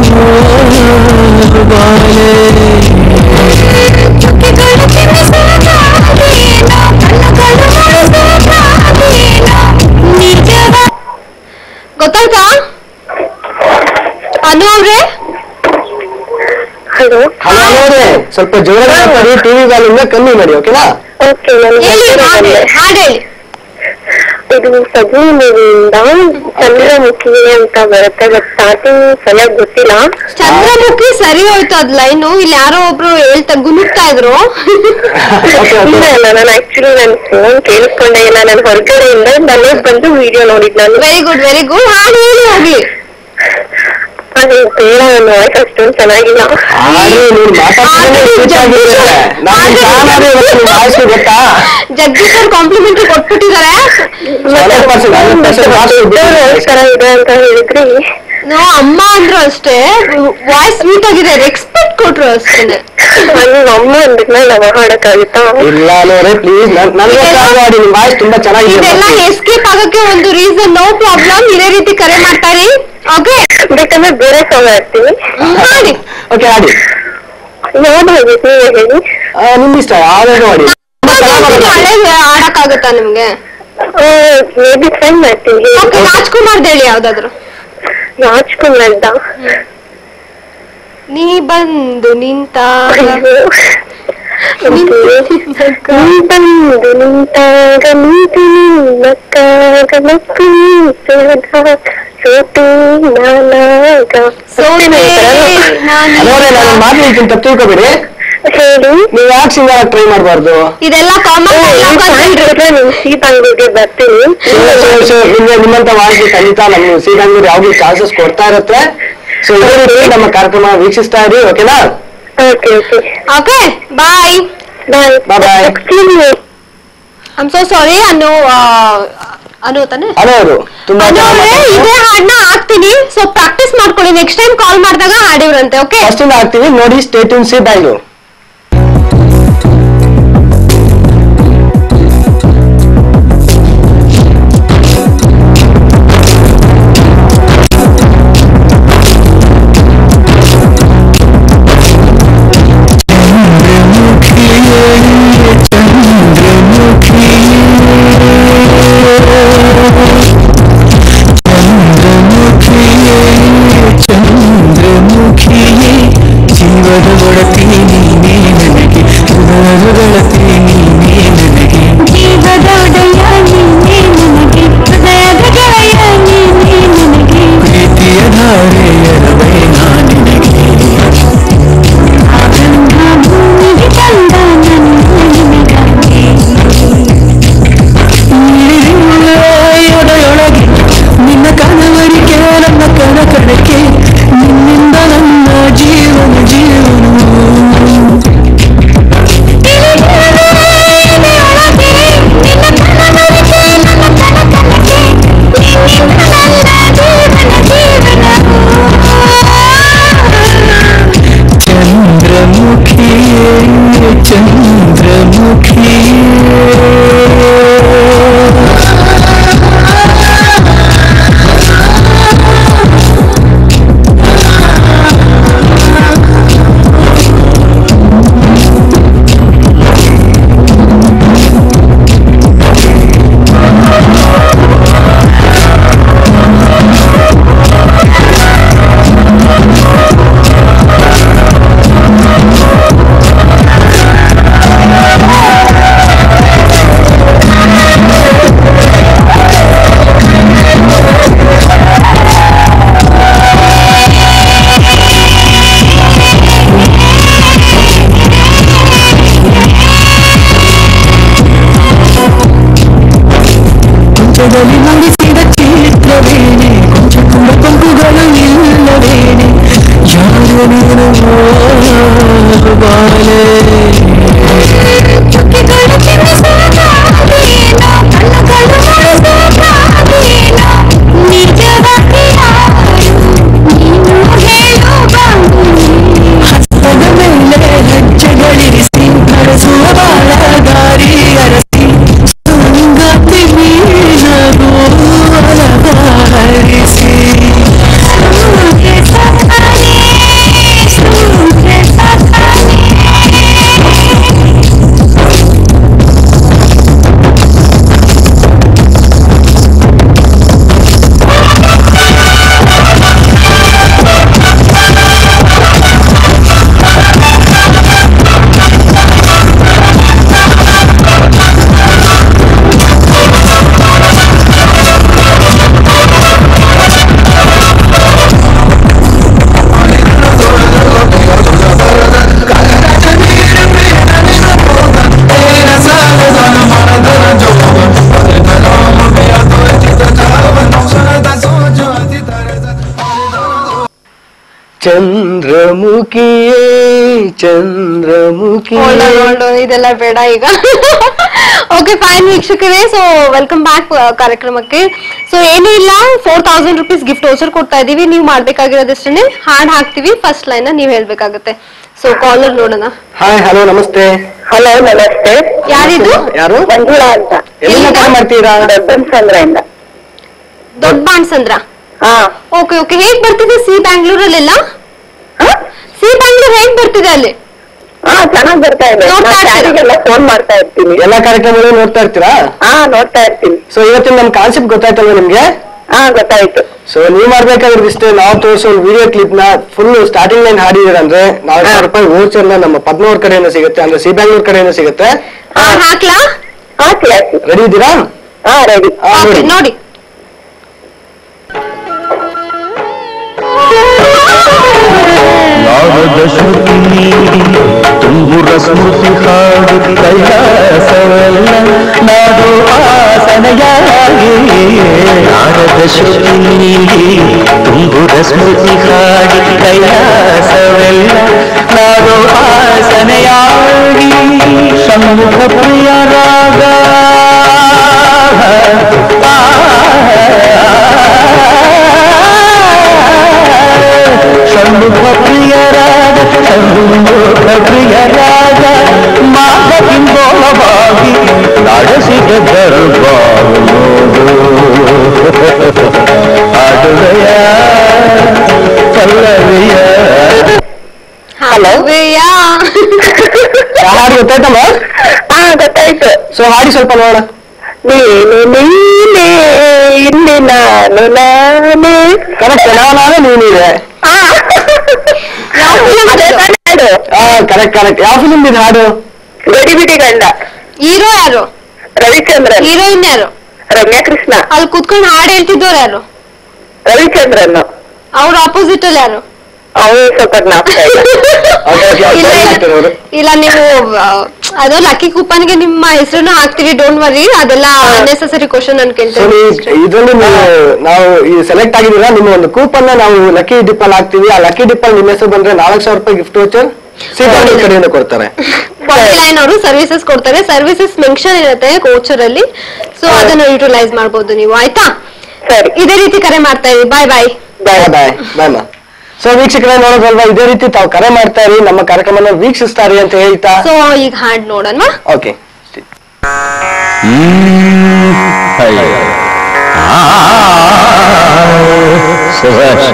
ಬಾಳೆ ಗೊತ್ತಾಯ್ತಾ ಅನು ಅವ್ರೆ ಹಲೋ ಹಲೋ ಅವರೇ ಸ್ವಲ್ಪ ಜೋರಾಗಿ ಮಾತಾಡಿ ಟಿವಿ ವ್ಯಾಲ್ಯೂಮ್ನ ಕಮ್ಮಿ ಮಾಡಿ ಓಕೆನಾ ಓಕೆ ಹೇಳಿ ಹಾಡ್ ಹೇಳಿ, ಹಾಡ್ ಹೇಳಿ ಇದು ಸಜನಿ ಮೂವಿಯಿಂದ ಚಂದ್ರಮುಖಿ ಅಂತ ಬರುತ್ತೆ ಬಟ್ ಸ್ಟಾರ್ಟಿಂಗ್ ಸರಿಯಾಗಿ ಗೊತ್ತಿಲ್ಲ ಚಂದ್ರಮುಖಿ ಸರಿ ಹೋಯ್ತು ಅದ್ ಲೈನು ಇಲ್ಲಿ ಯಾರೋ ಒಬ್ರು ಹೇಳ್ತಾ ಗುನುಗ್ತಾ ಇದ್ರು ಓಕೆ ಇಲ್ಲ ಓಕೆ ಇಲ್ಲ ನಾನು ಆಕ್ಚುಲಿ ನನ್ನ ಫೋನ್ ಕೇಳಿಸ್ಕೊಂಡೆ ಇಲ್ಲ ನಾನು ಹೊರಗಡೆಯಿಂದ ಮನೆಗೆ ಬಂದು ವಿಡಿಯೋ ನೋಡಿದ್ ನಾನು ವೆರಿ ಗುಡ್ ವೆರಿ ಗುಡ್ ಹಾಡು ಹೇಳಿ ಹೋಗ್ಲಿ ಅದೇ ಬೇಡ ನನ್ನ ವಾಯ್ಸ್ ಅಷ್ಟೊಂದು ಚೆನ್ನಾಗಿಲ್ಲ ಆದ್ರೆ ನೀನ್ ಮಾತಾಡ್ತಿದ್ರೆ ಸ್ವಿಚ್ ಆಗಿರುತ್ತೆ ನಾನು ಚೆನ್ನಾಗಿ ವಾಯ್ಸ್ ಗೊತ್ತಾ ಜಗದೀಶ್ ಅವ್ರು ಕಾಂಪ್ಲಿಮೆಂಟ್ರಿ ಕೊಟ್ಬಿಟ್ಟಿದ್ದಾರೆ hundred percent hundred percent voice ತರ ಇದೆ ಅಂತ ಹೇಳಿದ್ರಿ ನೋ ಅಮ್ಮ ಅಂದ್ರು ಅಷ್ಟೇ ವಾಯ್ಸ್ ಸ್ವೀಟ್ ಆಗಿದೆ ರೆಸ್ಪೆಕ್ಟ್ ಕೊಟ್ರು ಅಷ್ಟೇನೆ ನನ್ನ ಅಮ್ಮ ಅಂದಿದ್ಮೇಲೆ ನಾವು ಹಾಡಕ್ಕಾಗುತ್ತಾ ಇಲ್ಲ ನೋಡ್ರಿ ಪ್ಲೀಸ್ ನನಗೆ ಮಾಡಿ ನಿಮ್ ವಾಯ್ಸ್ ತುಂಬಾ ಚೆನ್ನಾಗಿದೆ ಇದೆಲ್ಲ ಎಸ್ಕೇಪ್ ಆಗಕ್ಕೆ ಒಂದು ರೀಸನ್ ನೋ ಪ್ರಾಬ್ಲಮ್ ಇದೇ ರೀತಿ ಕರೆ ಮಾಡ್ತಾರೆ ಓಕೆ ಬೇಕಂದ್ರೆ ಬೇರೆ ಸಾಂಗ್ ಹಾಡ್ತೀನಿ ಮಾಡಿ ಓಕೆ ಆಡಿ ಯಾವ್ದು ಹೋಗಿತ್ತು ನೀವೇ ಹೇಳಿ ಆ, ನಿಮ್ ಇಷ್ಟ ಯಾವ್ದಾದ್ರು ಮಾಡಿ ಹಳೆ ಆಡಕ್ಕಾಗುತ್ತಾ ನಿಮ್ಗೆ ಮೇ ಬಿ ಟ್ರೈ ಮಾಡ್ತೀನಿ ಓಕೆ ರಾಜ್ಕುಮಾರ್ದು ಹೇಳಿ ಯಾವ್ದಾದ್ರು ರಾಜ್ಕುಮಾರ್ದ ನೀ ಬಂದು ನಿಂತ ನೀ ಬಂದು ನಿಂತಾಗ ನಿಂತು ನಿನ್ನಕ್ಕಾಗ ನಕ್ಕು ನಿಂತಾಗ ಸೋತು ನಾನಾಗ ನೋಡ್ರಿ ನಾನು ಮಾತು ಹೇಳ್ತೀನಿ ತಪ್ಪು ತಿಳ್ಕೊಬೇಡಿ ಹೇಳಿ ನೀವ್ ಯಾಕೆ ಸಿಂಗರ್ ಟ್ರೈ ಮಾಡಬಾರ್ದು ಇದೆಲ್ಲ ಕಾಮನ್ ನಿಮ್ ಸೀಟ್ ಅಂಗಡಿಗೆ ಬರ್ತೀನಿ ನಿಮ್ಗೆ ನಿಮ್ಮಂತ ವಾಯ್ಸ್ ಖಂಡಿತ ನಮ್ಮ ಶ್ರೀಗಂಗೂರು ಯಾವಾಗ್ಲೂ ಚಾನ್ಸಸ್ ಕೊಡ್ತಾ ಇರುತ್ತೆ ಸೊ ಇದೇ ರೀತಿ ನಮ್ಮ ಕಾರ್ಯಕ್ರಮ ವೀಕ್ಷಿಸ್ತಾ ಇರಿ ಓಕೆನಾ okay okay okay bye bye Bye bye. Excuse me I'm so sorry Anu ಆ, ಅನು ತಾನೆ ಅದೇ ಅವರು ತುಂಬಾ ಅನು ಅವ್ರೆ ಇದೇ ಹಾಡ್ನ ಹಾಕ್ತೀನಿ ಸೊ ಪ್ರಾಕ್ಟೀಸ್ ಮಾಡ್ಕೊಳ್ಳಿ ನೆಕ್ಸ್ಟ್ ಟೈಮ್ ಕಾಲ್ ಮಾಡಿದಾಗ ಹಾಡಿವ್ರಂತೆ ಓಕೆ ಫಸ್ಟ್ ಇಂದ ಹಾಕ್ತೀವಿ ನೋಡಿ ಸ್ಟೇಟ್ ಸಿ ಬ್ಯಾಂಗ್ಳೂರ್ ಚಂದ್ರಮುಖಿಯೇ ಜೀವದ ಒಡತಿ ನೀನೇ ನನಗೆ ಹೃದಯದ ಗೆಳತಿ ನೀನೇ ನನಗೆ ಜೀವದ ಒಡೆಯ ನೀನೇ ನನಗೆ ಹೃದಯದ ಗೆಳೆಯ ನೀನೇ ನನಗೆ ಪ್ರೀತಿಯ ಧಾರೆಯರವೇ ನಾನಿನಗೆ ನನ್ನ ಭೂಮಿಗೆ ತಂದ ನನ್ನ ನಿನಗಾಗಿ ಎದೆಯೊಳಗೆ ನಿನ್ನ ಕನವರಿಕೆ ನನ್ನ ಕಣ ಕಣಕ್ಕೆ ನಿನ್ನಿಂದ ನನ್ನ ಜೀವನ ಜೀವನ ಚಂದ್ರಮುಖಿಯೇ ಚಂದ್ರಮುಖಿಯೇ ಕೊಂಚದಲ್ಲಿ ನಂಬಿಸಿದ ಚಿತ್ರವೇನೆ ಕೊಂಚ ತುಂಬ ಕೊಂಪುಗಳು ಇಲ್ಲವೇನೆ ಯಾರು ನೀನು ಓ ಬಾಲೆ ಚುಕ್ಕಿಗಳು ಚಿಮ್ಮಿಸುವುದಾದೇನೋ ಕಣ್ಣುಗಳು ಮುಳಿಸುವುದಾದೇನೋ ನಿಜವಾಗಿ ಯಾರು ನೀನು ಹೇಳು ಬಾಂಗುಲಿ ಹಸ್ತದ ಮೇಲೆ ಹೆಜ್ಜೆಗಳಿರಿಸಿ ನಡೆಸುವ ಬಾಳ ದಾರಿ ಅರಸಿ ಸಂಗತಿ ಮೀನರು ಅಲಂಕರಿಸಿ ಸೂರ್ಯ ಸತಾನೆ ಸೂರ್ಯ ಸತಾನೆ ಚಂದ್ರಮುಖಿಯೇ ಚಂದ್ರಮುಖಿ Hold on, hold on. ಇದೆಲ್ಲ ಬೇಡ ಈಗ ಓಕೆ ಫೈನ್ ವೀಕ್ಷಕರೇ ಸೊ ವೆಲ್ಕಮ್ ಬ್ಯಾಕ್ ಕಾರ್ಯಕ್ರಮಕ್ಕೆ ಸೊ ಏನೂ ಇಲ್ಲ four thousand rupees gift voucher ಕೊಡ್ತಾ ಇದೀವಿ ನೀವು ಮಾಡ್ಬೇಕಾಗಿರೋದಷ್ಟೇ ಹಾಡ್ ಹಾಕ್ತಿವಿ ಫಸ್ಟ್ ಲೈನ್ ನೀವ್ ಹೇಳ್ಬೇಕಾಗುತ್ತೆ ಸೊ ಕಾಲರ್ ನೋಡೋಣ ಹಾಯ್ ಹಲೋ ನಮಸ್ತೆ ಹಲೋ ನಮಸ್ತೆ ಯಾರಿದು ಯಾರು ಮಂಜುಳಾ ಅಂತ ಎಲ್ಲಿಂದ ಕರೆ ಮಾಡ್ತೀರಾ ದೊಡ್ಡನ್ಸಂದ್ರೆಯಿಂದ ದೊಡ್ಡ ಬಾಣ್ಸಂದ್ರ ಹಾ ಓಕೆ ಓಕೆ ಹೇಗ್ ಬರ್ತಿದೆ ಸಿ ಬ್ಯಾಂಗ್ಳೂರಲ್ಲೆಲ್ಲ ಸಿ ಬ್ಯಾಂಗ್ಳೂರ್ ಹೇಗ್ ಬರ್ತಿದೆ ಅಲ್ಲಿ ಹಾ ಚೆನ್ನಾಗ್ ಬರ್ತಾ ಇದೆ ನೋಡ್ತಾ ನಾನು ಇರ್ತೀರಾ? ಯಾರಿಗೆಲ್ಲ ಫೋನ್ ಮಾಡ್ತಾ ಇರ್ತೀನಿ ಎಲ್ಲಾ ಕಾರ್ಯಕ್ರಮಗಳು ನೋಡ್ತಾ ಇರ್ತೀರಾ ಹಾ ನೋಡ್ತಾ ಇರ್ತೀನಿ ಸೊ ಇವತ್ತಿನ ನಮ್ ಕಾನ್ಸೆಪ್ಟ್ ಗೊತ್ತಾಯ್ತಲ್ವಾ ನಿಮ್ಗೆ ಹಾ ಗೊತ್ತಾಯ್ತು ಸೊ ನೀವ್ ಮಾಡ್ಬೇಕಾಗಿರೋದು ಇಷ್ಟೇ ನಾವು ತೋರಿಸೋ ವಿಡಿಯೋ ಕ್ಲಿಪ್ ನ ಫುಲ್ ಸ್ಟಾರ್ಟಿಂಗ್ ಲೈನ್ ಹಾಡಿದಿರಂದ್ರೆ ನಾಲ್ಕು ಸಾವಿರ ರೂಪಾಯಿ ವೋಚರ್ ನ ನಮ್ಮ ಪದ್ಮವ್ರ ಕಡೆಯಿಂದ ಸಿಗುತ್ತೆ ಅಂದ್ರೆ ಸಿ ಬ್ಯಾಂಗ್ಳೂರ್ ಕಡೆಯಿಂದ ಸಿಗುತ್ತೆ ಆ, ಹಾಕ್ಲಾ ಹಾಕಿ ಹಾಕಿ ರೆಡಿ ಇದ್ದೀರಾ ಹಾ ರೆಡಿ ಹಾ, Okay, ನೋಡಿ ನೋಡಿ ನಾರದ ಶ್ರುತಿ ತುಂಬುರ ಸ್ಮೃತಿ ಹಾಡು ಕೈಲಾಸವಲ್ಲ ನಾಡು ಆಸನೆಯಾಗಿ ನಾರದ ಶ್ರುತಿ ತುಂಬುರ ಸ್ಮೃತಿ ಹಾಡು ಕೈಲಾಸವೆಲ್ಲ ನಾಡು ಆಸನೆಯಾಗಿ ಷಣ್ಮುಖ ಪ್ರಿಯ ರಾಗ ಷಣ್ಮುಖ ಪ್ರಿಯರಾಗ ಷಣ್ಮುಖ ಪ್ರಿಯರಾಗ ಮಾತ ಕಿಂಬೋಳವಾಗಿ ನಡೆಸಿದ ದರ್ಬಾರು ಅಡುಗೆಯ ಪಲ್ಲವಿಯ ಹಲೋಯಾ ಹಾಡಿ ಗೊತ್ತಾಯ್ತಮ್ಮ ಹಾ ಗೊತ್ತಾಯ್ತು ಸೊ ಹಾಡಿ ಸ್ವಲ್ಪ ನೋಡೋಣ ನೀನು ನೀನೇ ಇಲ್ಲಿ ನಾನು ನಾನೇ ಕರೆಕ್ಟ್ ನಾನು ನೀನಿದೆ ಹಾ. ಯಾವ film ಅದೇ ಇದು? ತಾನೇ ಹಾಡು ಹಾ ಕರೆಕ್ಟ್ ಕರೆಕ್ಟ್ ಯಾವ ಫಿಲ್ಮ್ ಇದು ಹಾಡು ಗಡಿ ಬಿಡಿ ಗಂಡ ಹೀರೋ ಯಾರು ರವಿಚಂದ್ರನ್ ಹೀರೋಯಿನ್ ಯಾರು ರಮ್ಯಾ ಕೃಷ್ಣ ಅಲ್ಲಿ ಕುತ್ಕೊಂಡು ಹಾಡು ಹೇಳ್ತಿದ್ದವ್ರು ಯಾರು ರವಿಚಂದ್ರನ್ ಅವ್ರ ಆಪೋಸಿಟ್ ಅಲ್ಲಿ ಯಾರು ಅವನು ಸ್ವಲ್ಪ ಜ್ಞಾಪಕ ಇಲ್ಲ Okay, okay, ಇಲ್ಲ, okay, ಇಲ್ಲ. ಅವ್ರು. ಇಲ್ಲ ನೀವು ಆ, ಅದು ಲಕ್ಕಿ ಕೂಪನ್ಗೆ ನಿಮ್ಮ ಹೆಸರನ್ನು ಹಾಕ್ತೀವಿ ಡೋಂಟ್ ವರಿ ಅದೆಲ್ಲ ಅನ್ನೆಸೆಸರಿ ಕ್ವಶನ್ ನಾನು ಸೊ ಕೇಳ್ತೇನೆ ಇದ್ರಲ್ಲಿ ನೀವು ನಾವು ಈ ಸೆಲೆಕ್ಟ್ ಆಗಿದ್ದೀರಾ ನಿಮ್ಮ ಒಂದು ಕೂಪನ್ ನಾವು ಲಕ್ಕಿ ಡಿಪ್ಪಲ್ ಹಾಕ್ತೀವಿ ಆ ಲಕ್ಕಿ ಡಿಪ್ಪಲ್ ನಿಮ್ಮ ಹೆಸರು ಬಂದ್ರೆ ನಾಲ್ಕು ಸಾವಿರ ರೂಪಾಯಿ ಗಿಫ್ಟ್ ವೋಚರ್ ಸಿಟಿ ಕಡೆಯಿಂದ ಕೊಡ್ತಾರೆ ಲೈನ್ ಅವರು ಸರ್ವಿಸಸ್ ಕೊಡ್ತಾರೆ ಸರ್ವಿಸಸ್ ಮೆನ್ಷನ್ ಇರುತ್ತೆ ಕೋಚರ್ ಅಲ್ಲಿ ಸೊ ಅದನ್ನು ಯೂಟಿಲೈಸ್ ಮಾಡ್ಬೋದು ನೀವು ಆಯ್ತಾ ಸರಿ ಇದೇ ರೀತಿ ಕರೆ ಮಾಡ್ತಾ ಇರಿ ಬಾಯ್ ಬಾಯ್ ಬಾಯ್ ಬಾಯ್ ಬಾಯ್ ಮಾ ಸೊ ವೀಕ್ಷಕರೇ ನೋಡೋದಲ್ವಾ ಇದೇ ರೀತಿ ತಾವು ಕರೆ ಮಾಡ್ತಾ ಇರಿ ನಮ್ಮ ಕಾರ್ಯಕ್ರಮನ ವೀಕ್ಷಿಸ್ತಾರೆ ಅಂತ ಹೇಳ್ತಾ ಸೊ ಈಗ ಹಾಡ್ ನೋಡೋಣ ಓಕೆ ಸುಭಾಷ್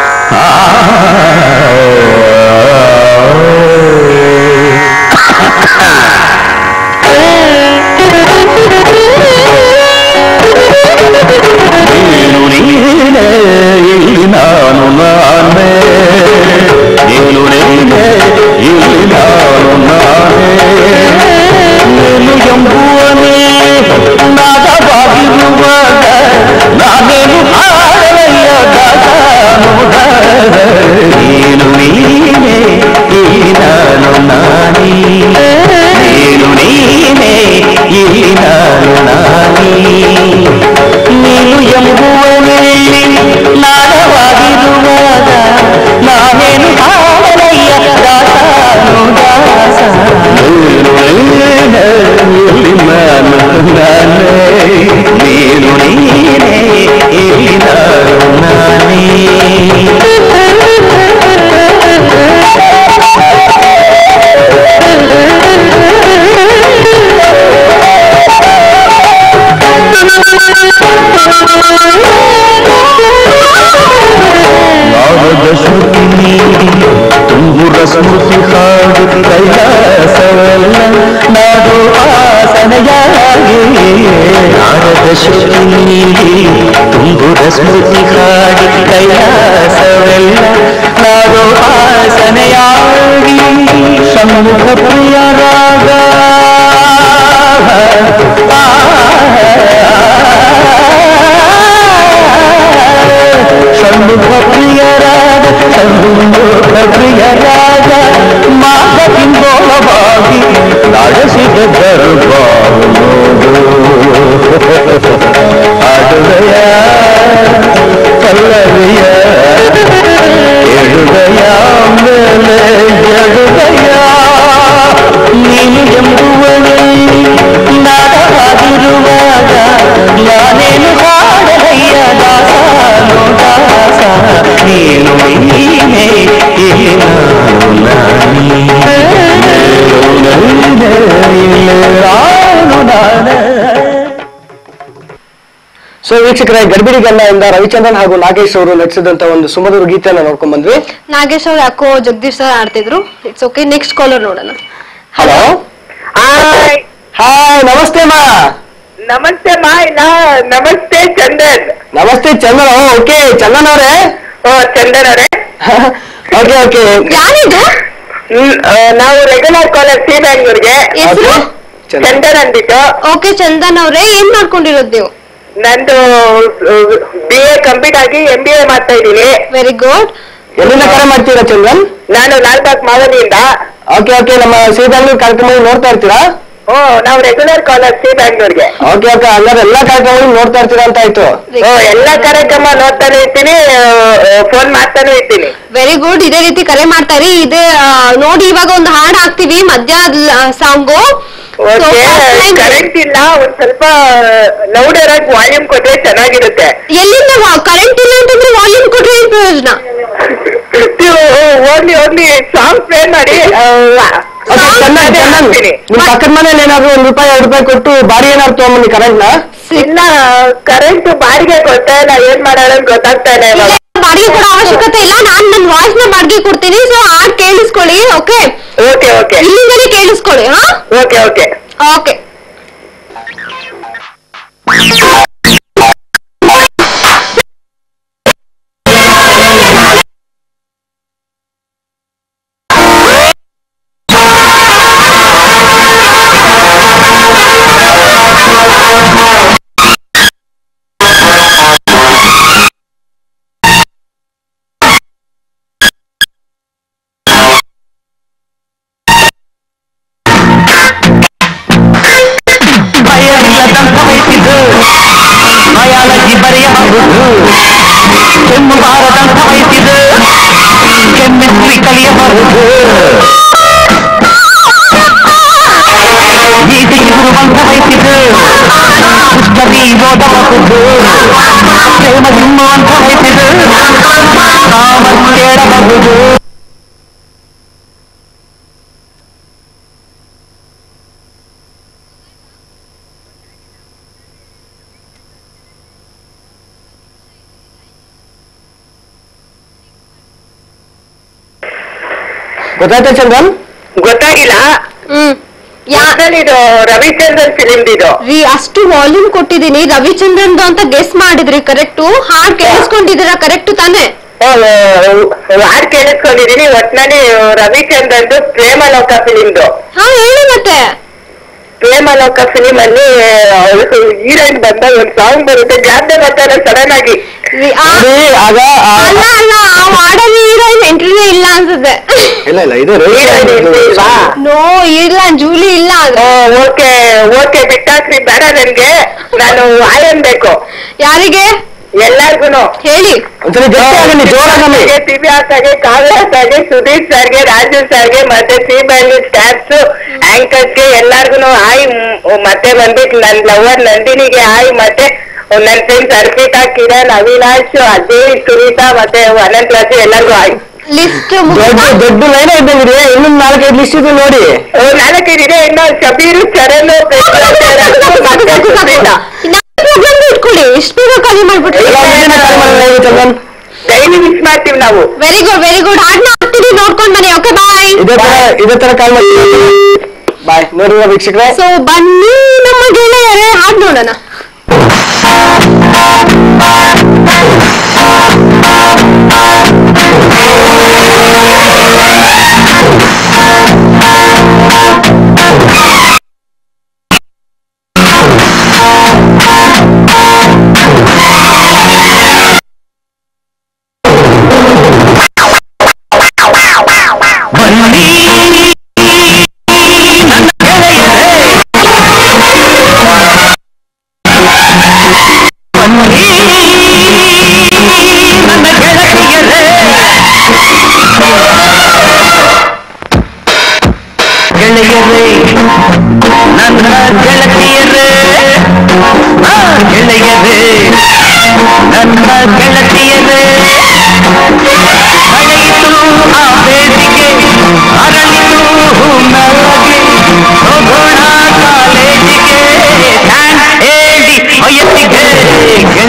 ನೀನು ನೀನೇ ಇಲ್ಲಿ ನಾನು ನಾನೇ ನೀನು ನೀನೇ ಇಲ್ಲಿ ನಾನು ನಾನೇ ನೀನು ಎಂಬುವನೇ ನಾಗವಾಗಿರುವಾಗ ನಾನೇನು ಹಾಡಲಯ್ಯ ಗಾನೋದ ನೀನು ನೀನೇ ಇಲ್ಲಿ ನಾನು ನಾನೇ ನೀನು ನೀನೇ ಇಲ್ಲಿ ನಾನು ನಾನೇ ನೀನು ಎಂಬುವನೇ ನಾಡವಾಗಿರುವಾಗ ನಾನೇನು ಹಾಡಲಯ್ಯ ದಾಸನು ದಾಸ ನೀನು ನೀನೇ ಇಲ್ಲಿ ನಾನು ನಾನೇ ನೀನು ನೀನೇ ಇಲ್ಲಿ ನಾನು ನಾನೇ ನಾರದ ಶ್ರುತಿ ತುಂಬುರ ಸ್ಮೃತಿ ಹಾಡು ಕೈಲಾಸವಲ್ಲ ನಾಡು ಆಸನೆಯಾಗಿ ನಾರದ ಶ್ರುತಿ ತುಂಬುರ ಸ್ಮೃತಿ ಹಾಡು ಕೈಲಾಸವಲ್ಲ ನಾಡು ಆಸನೆಯಾಗಿ ಷಣ್ಮುಖ ಪ್ರಿಯ ರಾಗ ಷಣ್ಮುಖ ಪ್ರಿಯರಾಗ ಷಣ್ಮುಖ ಪ್ರಿಯರಾಗ ಮಾತ ಕಿಂಬೋಳವಾಗಿ ನಡೆಸಿದ ದರ್ಬಾರು ಅಡುಗೆಯ ಪಲ್ಲವಿಯ ಸೊ ವೀಕ್ಷಕರೇ ಗರ್ಭಿಣಿ ಗಣ್ಣ ಇಂದ ರವಿಚಂದ್ರನ್ ಹಾಗೂ ನಾಗೇಶ್ ಅವರು ನಟಿಸಿದಂತ ಒಂದು ಸುಮಧುರ ಗೀತೆಯನ್ನ ನೋಡ್ಕೊಂಡ್ ಬಂದ್ವಿ ನಾಗೇಶ್ ಅವ್ರು ಯಾಕೋ ಜಗದೀಶ್ ಸರ್ ಆಡ್ತಿದ್ರು ಇಟ್ಸ್ ಓಕೆ ನೆಕ್ಸ್ಟ್ ಕಾಲರ್ ನೋಡೋಣ ಹಲೋ ಹಾಯ್ ಹಾಯ್ ನಮಸ್ತೆ ಮಾ ನಮಸ್ತೆ ಮಾ ಇಲ್ಲ ನಮಸ್ತೆ ಚಂದನ್ ನಮಸ್ತೆ ಚಂದನ್ ಓಕೆ ಚಂದನ್ ಅವರೇ ಓ ಚಂದನ್ ಅವರೇ ಓಕೆ ಓಕೆ ಯಾರಿದು ಹ್ಮ್, ಆ, ನಾವು ರೆಗ್ಯುಲರ್ ಕಾಲೇಜ್ ಸಿ ಬ್ಯಾಂಗ್ಳೂರ್ಗೆ ಹೆಸರು ಚಂದನ್ ಅಂದ್ಬಿಟ್ಟು ಓಕೆ ಚಂದನ್ ಅವ್ರೆ ಏನ್ ಮಾಡ್ಕೊಂಡಿರೋದು ನೀವು ನಂದು ಬಿ ಎ ಕಂಪ್ಲೀಟ್ ಆಗಿ ಎಂ ಬಿ ಎ ಮಾಡ್ತಾ ಇದ್ದೀನಿ ವೆರಿ ಗುಡ್ ಎಲ್ಲಿಂದ ಕರೆ ಮಾಡ್ತೀರಾ ಚಂದನ್ ನಾನು ಲಾಲ್ಬಾಗ್ ಮಾವನಿಯಿಂದ ಓಕೆ ಓಕೆ ನಮ್ಮ ಸಿ ಬ್ಯಾಂಗ್ಳೂರ್ ಕಾರ್ಯಕ್ರಮ ನೋಡ್ತಾ ಇರ್ತೀರಾ ಓ ನಾವು ರೆಗ್ಯುಲರ್ ಕಾಲೇಜ್ ಸಿ ಬ್ಯಾಂಗ್ಳೂರ್ಗೆ ಓಕೆ ಓಕೆ ಹಂಗಾದ್ರೆ ಎಲ್ಲಾ ಕಾರ್ಯಕ್ರಮ ನೋಡ್ತಾ ಇರ್ತೀರಾ ಅಂತ ಆಯ್ತು ಓ ಎಲ್ಲಾ ಕಾರ್ಯಕ್ರಮ ನೋಡ್ತಾನೆ ಇರ್ತೀನಿ ಫೋನ್ ಮಾಡ್ತಾನೆ ಇರ್ತೀನಿ ವೆರಿ ಗುಡ್ ಇದೇ ರೀತಿ ಕರೆ ಮಾಡ್ತಾರೆ ಇದೆ ಆ, ನೋಡಿ ಇವಾಗ ಒಂದು ಹಾಡ್ ಹಾಕ್ತಿವಿ ಮಧ್ಯ ಸಾಂಗು ಓಕೆ ಕರೆಂಟ್ ಇಲ್ಲ ಒಂದ್ ಸ್ವಲ್ಪ ಲೌಡರ್ ಆಗಿ ವಾಲ್ಯೂಮ್ ಕೊಟ್ರೆ ಚೆನ್ನಾಗಿರುತ್ತೆ ಎಲ್ಲಿಂದ ಕರೆಂಟ್ ಇಲ್ಲ ಅಂತಂದ್ರೆ ವಾಲ್ಯೂಮ್ ಕೊಟ್ರೆ ಏನ್ ಪ್ರಯೋಜನ ನೀವು ಹೋಗ್ಲಿ ಹೋಗ್ಲಿ ಸಾಂಗ್ ಪ್ಲೇ ಮಾಡಿ ಆ, ಓಕೆ song ಚಂದನ್ ಅದೇ ಚಂದನ್ ಹಾಕ್ತೀನಿ. ನಿಮ್ ಪಕ್ಕದ ಮನೇಲಿ ಏನಾದ್ರು ಒಂದ್ ರೂಪಾಯಿ ಎರಡು ರೂಪಾಯಿ ಕೊಟ್ಟು ಬಾರಿ ಏನಾದ್ರು ತಗೊಂಬನ್ನಿ ಕರೆಂಟ್ ನ ಇಲ್ಲ ಕರೆಂಟ್ ಬಾಡಿಗೆ ಕೊಡ್ತಾ ಇಲ್ಲ ಏನ್ ಮಾಡೋಣ ಅಂತ ಗೊತ್ತಾಗ್ತಾ ಇಲ್ಲ ಇಲ್ಲ, ಇವಾಗ ಬಾಡಿಗೆ ಕೊಡೋ ಅವಶ್ಯಕತೆ ಇಲ್ಲ ನಾನ್ ನನ್ನ ವಾಯ್ಸ್ ನ ಬಾಡಿಗೆ ಕೊಡ್ತೀನಿ ಸೊ ಹಾಡ್ ಕೇಳಿಸ್ಕೊಳ್ಳಿ ಓಕೆ ಓಕೆ ಓಕೆ ಇಲ್ಲಿಂದಲೇ ಕೇಳಿಸ್ಕೊಳ್ಳಿ ಹಾ ಓಕೆ ಓಕೆ ಓಕೆ ಭಯವಿಲ್ಲದಂತ ವಯಸ್ಸಿದು ಬಯಾಲಜಿ ಬರೆಯಬಹುದು ಕೆಮ್ಮು ಬಾರದಂತ ವಯಸ್ಸಿದು ಕೆಮ್ಮೆಸ್ಟ್ರಿ ಕಲಿಯಬಹುದು ಈಸಿ ಇರುವಂತ ವಯಸ್ಸಿದು ಪುಸ್ತಕಿ ಓದಬಹುದು ಪ್ರೇಮ ತಿನ್ನುವಂತ ವಯಸ್ಸಿದು ಕಾಮನ್ ಕೇಳಬಹುದು ಗೊತ್ತಾಯ್ತಾ ಚಂದನ್ ಗೊತ್ತಾಗಿಲ್ಲ ಹ್ಮ್ ಯಾ ಯಾಕಂದ್ರೆ ಇದು ರವಿಚಂದ್ರನ್ ಫಿಲಿಮ್ ಇದು ರೀ ಅಷ್ಟು ವಾಲ್ಯೂಮ್ ಕೊಟ್ಟಿದ್ದೀನಿ ರವಿಚಂದ್ರನ್ದು ಅಂತ ಗೆಸ್ ಮಾಡಿದ್ರಿ ಕರೆಕ್ಟು ಹಾಡ್ ಕೇಳಿಸ್ಕೊಂಡಿದ್ದೀರಾ ಕರೆಕ್ಟ್ ತಾನೇ ಹಾಡ್ ಕೇಳಿಸ್ಕೊಂಡಿದೀನಿ ಒಟ್ನಲ್ಲಿ ರವಿಚಂದ್ರನ್ದು ಪ್ರೇಮಲೋಕ ಫಿಲಿಮ್ದು ಹಾ ಹೇಳಿ ಮತ್ತೆ ಪ್ರೇಮಲೋಕ ಫಿಲಿಮ್ ಅಲ್ಲಿ ಹೀರೋಯಿನ್ ಬಂದ ಒಂದ್ ಸಾಂಗ್ ಬರುತ್ತೆ ಜ್ಞಾಪನೆ ಬರ್ತಾರೆ ಸಡನ್ ಆಗಿ ರೀ, ಆ- ನೋಡಿ ಆಗ ಆ- ಅಲ್ಲ ಅಲ್ಲ ಆ ವಾರ್ಡಲ್ಲಿ ಹೀರೋಯಿನ್ ಎಂಟ್ರಿನೇ ಇಲ್ಲ ಅನ್ಸುತ್ತೆ ಇಲ್ಲ ಇಲ್ಲ ಇದು Heroine entry ಇಲ್ವಾ? ನೋ ಇಲ್ಲ ಜೂಲಿ ಇಲ್ಲ ಅದು ಓಕೆ ಓಕೆ ಬಿಟ್ಟಾಕ್ರಿ ಬೇಡ ನನ್ಗೆ ನಾನು ಆಯನ್ ಬೇಕು ಯಾರಿಗೆ ಎಲ್ಲಾರ್ಗುನು ಹೇಳಿ ಒಂದ್ಸಲ ಗಟ್ಟಿ ಆಗಲಿ ಜೋರಾಗಲಿ ಟಿವಿ ಆತಾಗೆ ಕಾವ್ಯ ಸರ್ಗೆ ಸುದೀಪ್ ಸರ್ಗೆ ರಾಜು ಸರ್ಗೆ ಮತ್ತೆ ಸಿ ಬ್ಯಾಂಗ್ಳೂರ್ ಸ್ಟಾಫ್ಸ್ ಆಂಕರ್ಸ್ಗೆ ಎಲ್ಲಾರ್ಗುನು ಹಾಯ್ ಮ್- ಮತ್ತೆ ಬಂದ್ಬಿಟ್ಟು ನನ್ ಲವರ್ ನಂದಿನಿಗೆ ಹಾಯ್ ಮತ್ತೆ ನನ್ ಫ್ರೆಂಡ್ಸ್ ಅರ್ಪಿತಾ ಕಿರಣ್ ಅವಿನಾಶ್ ಅಜಯ್ ಸುನೀತಾ ಮತ್ತೆ ಅನಂತ್ ಕ್ಲಾಸ್ ಎಲ್ಲರಿಗೂ ಹಾಯ್ ಲಿಸ್ಟ್ ದೊಡ್ಡ ದೊಡ್ಡ ಲೈನ್ ಇದ್ದಂಗಿದೆ ಇನ್ನೊಂದು ನಾಲ್ಕೈದು ಲಿಸ್ಟ್ ಇದೆ ನೋಡಿ ನಾಲ್ಕೈದಿದೆ ಇನ್ನು ಶಬೀರು ಚರಣ್ ಮತ್ತೆ ಸುಪ್ರೀತಾ. ಪ್ರೋಗ್ರಾಮ್ ಇಟ್ಕೊಳ್ಳಿ ಇಷ್ಟು ಬೇಗ ಖಾಲಿ ಮಾಡ್ಬಿಟ್ರಿ ಎಲ್ಲ ಒಂದಿನ ಕರೆ ಮಾಡಲ್ಲ ಹೇಗೆ ಚಂದನ್ ಡೈಲಿ ಮಿಸ್ ಮಾಡ್ತೀವಿ ನಾವು ವೆರಿ ಗುಡ್ ವೆರಿ ಗುಡ್ ಹಾಡ್ನ ಹಾಕ್ತೀನಿ ನೋಡ್ಕೊಂಡ್ ಬನ್ನಿ ಓಕೆ ಬಾಯ್ ಇದೇ ತರ ಇದೇ ತರ ಕಾಲ್ ಮಾಡಿ ಬಾಯ್ ನೋಡುವ ವೀಕ್ಷಕರೇ ಸೊ ಬನ್ನಿ ನಮ್ಮ ಗೆಳೆಯರೇ ಹಾಡ್ ನೋಡೋಣ ಬನ್ನಿ ನನ್ನ ಗೆಳೆಯರೇ ಬನ್ನಿ ನನ್ನ ಗೆಳತಿಯರೇ ಗೆಳೆಯರೇ ನನ್ನ ಗೆಳತಿಯರೇ ಆ, ಗೆಳೆಯರೇ ನನ್ನ ಗೆಳತಿಯರೇ ಕಳೆಯಿತು ಆ ಬೇಸಿಗೆ ಅರಳಿತು ನಮಗೆ ಹೋಗೋಣ ಕಾಲೇಜಿಗೆ ಥ್ಯಾಂಕ್ಸ್ ಹೇಳಿ ವಯಸ್ಸಿಗೆ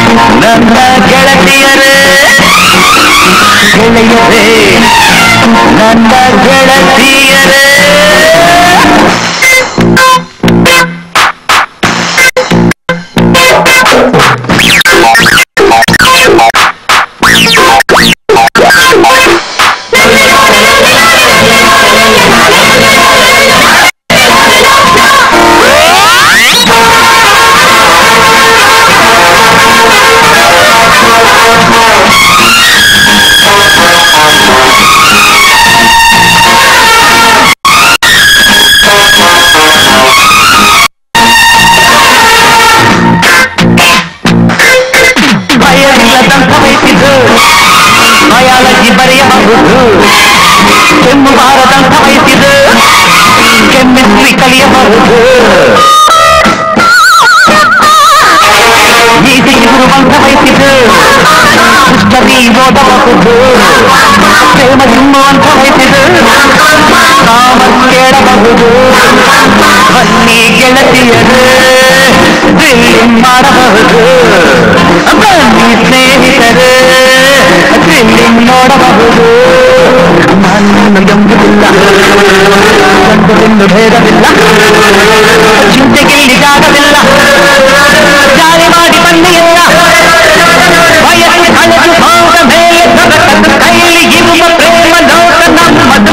ನನ್ನ ಗೆಳತಿಯರೇ ಗೆಳೆಯರೇ ನನ್ನ ಗೆಳತಿಯರೇ ಭಯವಿಲ್ಲದಂತ ವಹಿಸಿದ್ದು ಬಯಾಲಜಿ ಬರೆಯಬಹುದು ಕೆಮ್ಮು ಬಾರದಂತ ವಹಿಸಿದ್ದು ಕೆಮಿಸ್ಟ್ರಿ ಕಲಿಯಬಹುದು ನೀತಿ ಇರುವಂತ ವಹಿಸಿದ್ದು ಹಿಸ್ಟರಿ ಓದಬಹುದು ಪ್ರೇಮ ತುಂಬುವಂತ ವಹಿಸಿದ್ದು ಕಾಮನ್ ಕೇಳಬಹುದು ಬನ್ನಿ ಗೆಳತಿಯರು ಡ್ರಿಲ್ಲಿಂಗ್ ಮಾಡಬಹುದು ಬನ್ನಿ ಸ್ನೇಹಿತರು ಡ್ರಿಲ್ಲಿಂಗ್ ನೋಡಬಹುದು ನಾನು ಎಂಬುದಿಲ್ಲ ಗಂಡನೆಂದು ಭೇದವಿಲ್ಲ ಚಿಂತೆಗೆಲ್ಲಿ ಜಾಗವಿಲ್ಲ ಜಾರಿ ಮಾಡಿ ಬನ್ನಿಯಿಲ್ಲ ವಯಸ್ಸು ಕಳೆದು ಹೋದ ಮೇಲೆ ದೊರಕದ ಕೈಲಿ ಇರುವ ಪ್ರೇಮ ಲೋಕ ನಮ್ಮದು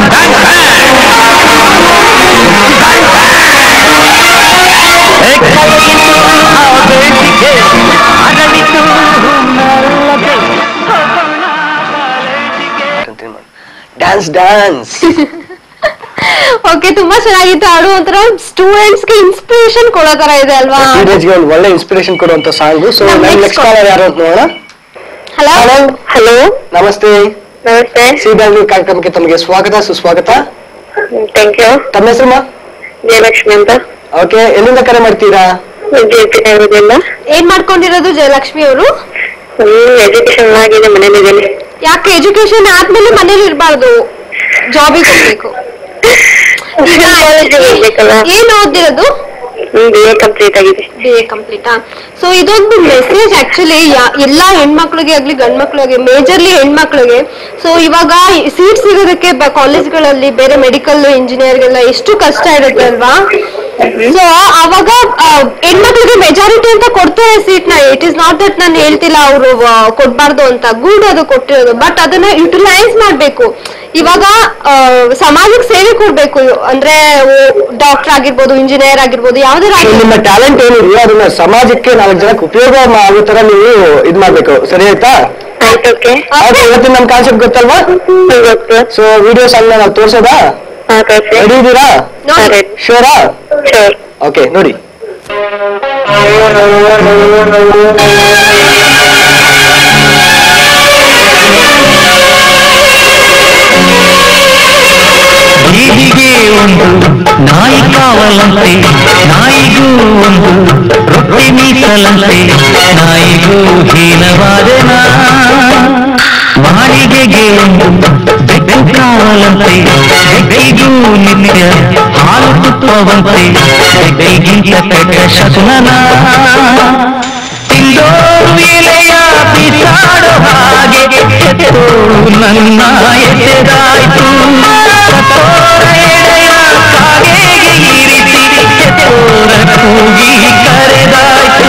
ಕಳೆಯಿತು ಆ ಬೇಸಿಗೆ ಅರಳಿತು ನಲ್ಲದೆ ಹೋಗೋಣ ಕಾಲೇಜಿಗೆ ಡ್ಯಾನ್ಸ್ ಡ್ಯಾನ್ಸ್ ಓಕೆ ತುಂಬಾ ಚೆನ್ನಾಗಿತ್ತು ಹಾಡು ಒಂಥರ ಸ್ಟೂಡೆಂಟ್ಸ್ ಗೆ ಇನ್ಸ್ಪಿರೇಷನ್ ಕೊಡೋ ತರ ಇದೆ ಅಲ್ವಾ ಟೀನೇಜ್ಗೆ ಒಂದು ಒಳ್ಳೆ ಇನ್ಸ್ಪಿರೇಷನ್ ಕೊಡುವಂತ ಸಾಂಗ್ ಸೊ ನಮ್ ನಮ್ next ನೆಕ್ಸ್ಟ್ ಕಾಲರ್ ಯಾರು ಅಂತ ನೋಡೋಣ ಹಲೋ ಹಲೋ ಹಲೋ ನಮಸ್ತೆ ನಮಸ್ತೆ ಸಿ ಬ್ಯಾಂಗ್ಳೂರ್ ಕಾರ್ಯಕ್ರಮಕ್ಕೆ ತಮಗೆ ಸ್ವಾಗತ ಸುಸ್ವಾಗತ ಥ್ಯಾಂಕ್ ಯು ತಮ್ಮ ಹೆಸರು ಜಯಲಕ್ಷ್ಮಿ ಅಂತ ಓಕೆ ಎಲ್ಲಿಂದ ಕರೆ ಮಾಡ್ತೀರಾ ಜೆಪಿ ನಗರದಿಂದ ಏನ್ ಮಾಡ್ಕೊಂಡಿರೋದು ಜಯಲಕ್ಷ್ಮಿ ಅವರು ಹ್ಮ್ ಎಜುಕೇಶನ್ ಆಗಿದೆ ಮನೇಲಿದ್ದೀನಿ ಯಾಕೆ ಎಜುಕೇಶನ್ ಆದ್ಮೇಲೆ ಮನೇಲಿ ಇರಬಾರ್ದು ಜಾಬಿಗೆ ಹೋಗ್ಬೇಕು ಈಗ ಕಾಲೇಜಿಗೆ ಹೋಗ್ಬೇಕಲ್ಲ ಏನ್ ಓದಿರೋದು ಬಿ ಎ ಕಂಪ್ಲೀಟ್ ಆಗಿದೆ ಬಿ ಎ ಕಂಪ್ಲೀಟಾ ಸೊ ಇದೊಂದು ಮೆಸೇಜ್ ಆಕ್ಚುಲಿ ಎಲ್ಲಾ ಹೆಣ್ಮಕ್ಳಿಗೆ ಆಗ್ಲಿ ಗಂಡ್ ಮಕ್ಳಿಗೆ ಮೇಜರ್ಲಿ ಹೆಣ್ಮಕ್ಳಿಗೆ ಸೊ ಇವಾಗ ಸೀಟ್ ಸಿಗೋದಕ್ಕೆ ಕಾಲೇಜ್ಗಳಲ್ಲಿ ಬೇರೆ ಮೆಡಿಕಲ್ ಇಂಜಿನಿಯರ್ಗೆಲ್ಲ ಎಷ್ಟು ಕಷ್ಟ ಇರುತ್ತೆ ಅಲ್ವಾ ಸೊ ಅವಾಗ ಆ, ಹೆಣ್ಮಕ್ಳಿಗೆ ಮೆಜಾರಿಟಿ ಅಂತ ಕೊಡ್ತಾರೆ ಸೀಟ್ ನ ಇಟ್ ಇಸ್ ನಾಟ್ ದಟ್ ನಾನು ಹೇಳ್ತಿಲ್ಲ ಅವರು ಕೊಡ್ಬಾರ್ದು ಅಂತ ಗುಡ್ ಅದು ಕೊಟ್ಟಿರೋದು ಬಟ್ ಅದನ್ನ ಯುಟಿಲೈಸ್ ಮಾಡ್ಬೇಕು ಇವಾಗ ಆ, ಸಮಾಜಕ್ಕೆ ಸೇವೆ ಕೊಡ್ಬೇಕು ಅಂದ್ರೆ ಡಾಕ್ಟರ್ ಆಗಿರ್ಬೋದು ಇಂಜಿನಿಯರ್ ಆಗಿರ್ಬೋದು ಯಾವ್ದಾರ So, ಆಗಿರ್ಬೋದು ನಿಮ್ಮ ಟ್ಯಾಲೆಂಟ್ ಏನಿದೆಯೋ ಅದನ್ನ ಸಮಾಜಕ್ಕೆ ನಾಲ್ಕು ಜನಕ್ಕೆ ಉಪಯೋಗ ಆಗೋ ತರ ನೀವು ಇದ್ ಮಾಡ್ಬೇಕು ಸರಿ ಆಯ್ತಾ ಆಯ್ತು ಓಕೆ ಓಕೆ ಇವತ್ತಿನ ನಮ್ ಕಾನ್ಸೆಪ್ಟ್ ಗೊತ್ತಲ್ವಾ ಗೊತ್ತು ಸೊ ವಿಡಿಯೋಸ್ ಅನ್ನ ನಾವು ತೋರ್ಸೋದಾ ಹಾ ಕಳ್ಸಿ ರೆಡಿ ಇದ್ದೀರಾ ನೋಡಿ. ಶೋರಾ ಶೋರ್ ಓಕೆ ನೋಡಿ ಬೀದಿಗೆ ಒಂದು ನಾಯಿ ಕಾವಲಂತೆ ನಾಯಿಗೂ ಒಂದು ರೊಟ್ಟಿ ಮೀಸಲಂತೆ ನಾಯಿಗೂ ಹೀನವಾದೆನ ಮಾಳಿಗೆಗೆ ಒಂದು ಬೆಕ್ಕು ಕಾವಲಂತೆ ಬೆಕ್ಕಿಗೂ ನಿತ್ಯ ಹಾಲು ತುಪ್ಪವಂತೆ ಬೆಕ್ಕಿಗಿಂತ ಕೆಟ್ಟ ಶಕುನನ ತಿಂದೋರು ಎಲೆಯ ಬಿಸಾಡೋ ಹಾಗೆ ಎತ್ತೋಳು ನನ್ನ ಎಸೆದಾಯ್ತು ಸತ್ತೋರ ಎಳೆಯ ಕಾಗೆಗೆ ಇರಿಸಿ ಎತ್ತೋರ ಕೂಗಿ ಕರೆದಾಯ್ತು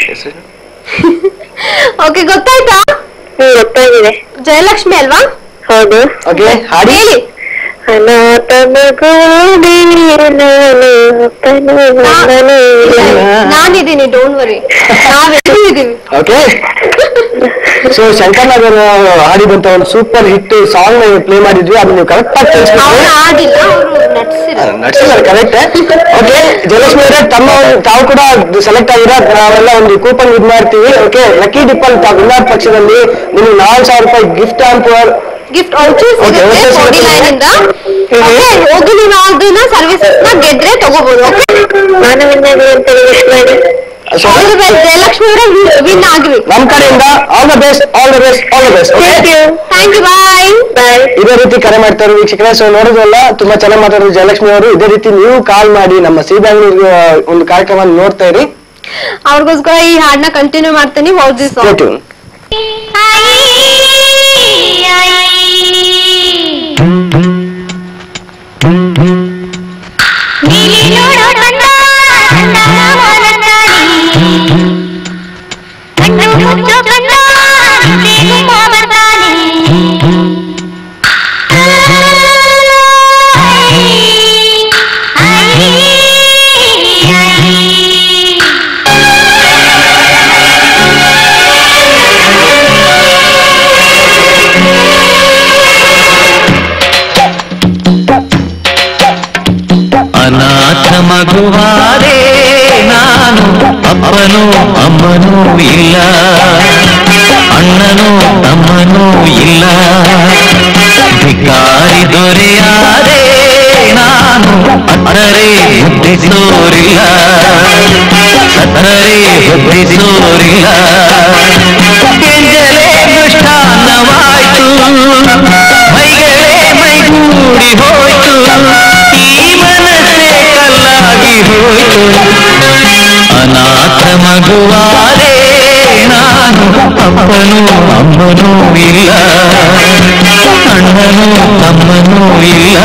ಓಕೆ ಗೊತ್ತಾಯ್ತಾ ಹ್ಮ್ ಗೊತ್ತಾಗಿದೆ ಜಯಲಕ್ಷ್ಮಿ ಅಲ್ವಾ ಹೌದು ಓಕೆ ಹಾಡಿ ಹೇಳಿ ಅನಾಥ ಮಗುವೇ ನಾನು ಅಪ್ಪನ ಮಗನೇ ಇಲ್ಲ. ನಾನಿದ್ದೀನಿ ಡೋಂಟ್ ವರಿ ನಾವೆಲ್ಲರೂ ಇದೀವಿ ಓಕೆ ಸೊ ಶಂಕರ್ ನಾಗರ್ ಹಾಡಿದಂತ ಒಂದು ಸೂಪರ್ ಹಿಟ್ ಸಾಂಗ್ ಪ್ಲೇ ಮಾಡಿದ್ವಿ ಅದನ್ನ ನೀವು ಕರೆಕ್ಟ್ ಆಗಿ ಅವ್ರು ತಿಳಿಸ್ಬೇಕು ಆಡಿಲ್ಲ ಅವರು ನಟಿಸಿದ್ರು ನಡ್ಸಿದ್ದಾರೆ ಕರೆಕ್ಟ್ ಓಕೆ ಜಯಲಕ್ಷ್ಮಿ ಅವರೇ ತಮ್ಮ ಒಂದು- ತಾವು ಕೂಡ ಸೆಲೆಕ್ಟ್ ಆಗಿರೋ ನಾವೆಲ್ಲ ಒಂದು ಕೂಪನ್ ಇದ್ ಮಾಡ್ತೀವಿ ಓಕೆ ಲಕ್ಕಿ ಡಿಪ್ಪಲ್ ವಿನ್ನಾರ್ ಪಕ್ಷದಲ್ಲಿ ನಿಮ್ಗೆ ನಾಲ್ಕು ಸಾವಿರ ರೂಪಾಯಿ ಗಿಫ್ಟ್ ಆಂಪರ್ ಗಿಫ್ಟ್ ಔಚರ್ Okay, ಸಿಗುತ್ತೆ voucher ಫೋರ್ಟಿ ಸಿಗುತ್ತೆ. ಲೈನ್ ಇಂದ Okay, ಹೋಗಿ ನೀವು ಅದನ್ನ ಸರ್ವಿಸಸ್ ನ ಗೆದ್ರೆ ತಗೋಬಹುದು ಓಕೆ ನಾನು ವಿನ್ನಾಗಿ ಅಂತ ವಿಶ್ ಮಾಡಿ ಆಲ್ ದಿ ಬೆಸ್ಟ್ ಜಯಲಕ್ಷ್ಮಿ ಅವರೇ ವಿನ್ ಆಗ್ರಿ ನಮ್ ಕಡೆಯಿಂದ all the best all the best all the best thank you thank you bye bye ಇದೇ ರೀತಿ ಕರೆ ಮಾಡ್ತಾರೆ ವೀಕ್ಷಕರೇ ಸೊ ನೋಡೋದಲ್ಲ ತುಂಬಾ ಚೆನ್ನಾಗಿ ಮಾತಾಡೋದು ಜಯಲಕ್ಷ್ಮಿ ಅವರು ಇದೇ ರೀತಿ ನೀವು ಕಾಲ್ ಮಾಡಿ ನಮ್ಮ ಸಿ ಬ್ಯಾಂಗ್ಳೂರ್ ಒಂದು ಕಾರ್ಯಕ್ರಮ ನೋಡ್ತಾ ಇರಿ ಅವ್ರಿಗೋಸ್ಕರ ಈ ಹಾಡನ್ನ ಕಂಟಿನ್ಯೂ ಮಾಡ್ತೀನಿ ವಾಚ್ ದಿಸ್ Stay tuned. ಅನಾಥ ಮಗುವಾದೆ ನಾನು ಅಪ್ಪನೂ ಅಮ್ಮನೂ ಇಲ್ಲ ಅಣ್ಣನೂ ತಮ್ಮನೂ ಇಲ್ಲ ಭಿಕಾರಿ ದೊರೆಯಾದೆ ನಾನು ಅತ್ತರೆ ಹುಟ್ಟಿಸೋರಿಲ್ಲ ಅತ್ತರೆ ಹುಟ್ಟಿಸೋರಿಲ್ಲ ಕೆಂಜಲೆ ಮೃಷ್ಟಾನ್ನವಾಯ್ತು ಮೈಗಳೇ ಮೈಗೂಡಿ ಹೋಯ್ತು ಈ ಮನಸ್ಸೇ ಕಲ್ಲಾಗಿ ಹೋಯ್ತು ಅನಾಥ ಮಗುವಾದೆ ನಾನು ಅಪ್ಪನೂ ಅಮ್ಮನೂ ಇಲ್ಲ ಅಣ್ಣನೂ ತಮ್ಮನೂ ಇಲ್ಲ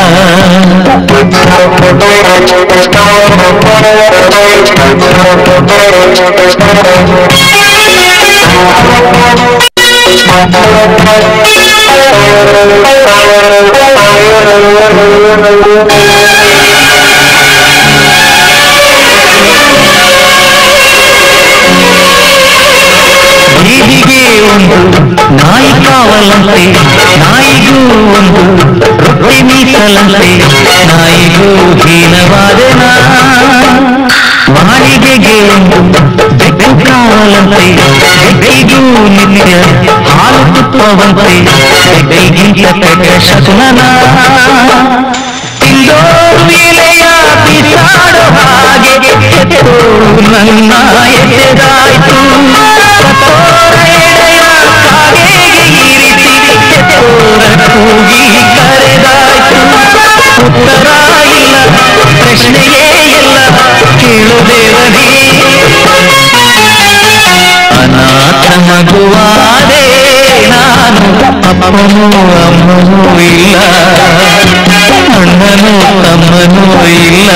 ಬೀದಿಗೆ ಒಂದು ನಾಯಿ ಕಾವಲಂತೆ ನಾಯಿಗೂ ಒಂದು ರೊಟ್ಟಿ ಮೀಸಲಂತೆ ನಾಯಿಗೂ ಹೀನವಾದೆನ ಮಾಳಿಗೆಗೆ ಒಂದು ಬೆಕ್ಕು ಕಾವಲಂತೆ ಬೆಕ್ಕಿಗೂ ನಿತ್ಯ ಹಾಲು ತುಪ್ಪವಂತೆ ಬೆಕ್ಕಿಗಿಂತ ಕೆಟ್ಟ ಶಕುನನ ತಿಂದೋರು ಎಲೆಯ ಬಿಸಾಡೋ ಹಾಗೆ ಎತ್ತೋರು ನನ್ನ ಎದೆದಾಯ್ತು ಸತ್ತೋರ ಎಳೆಯ ಕಾಗೆಗೆ ಇರಿಸಿ ಎತ್ತೋರ ಕೂಗಿ ಕರೆದಾಯ್ತು ಉತ್ತರ ಇಲ್ಲ ಪ್ರಶ್ನೆಯೇ ಇಲ್ಲ ಕೇಳು ದೇವನೇ ಅನಾಥ ಮಗುವಾದೆ ನಾನು ಅಪ್ಪನೂ ಅಮ್ಮನೂ ಇಲ್ಲ ಅಣ್ಣನೂ ತಮ್ಮನೂ ಇಲ್ಲ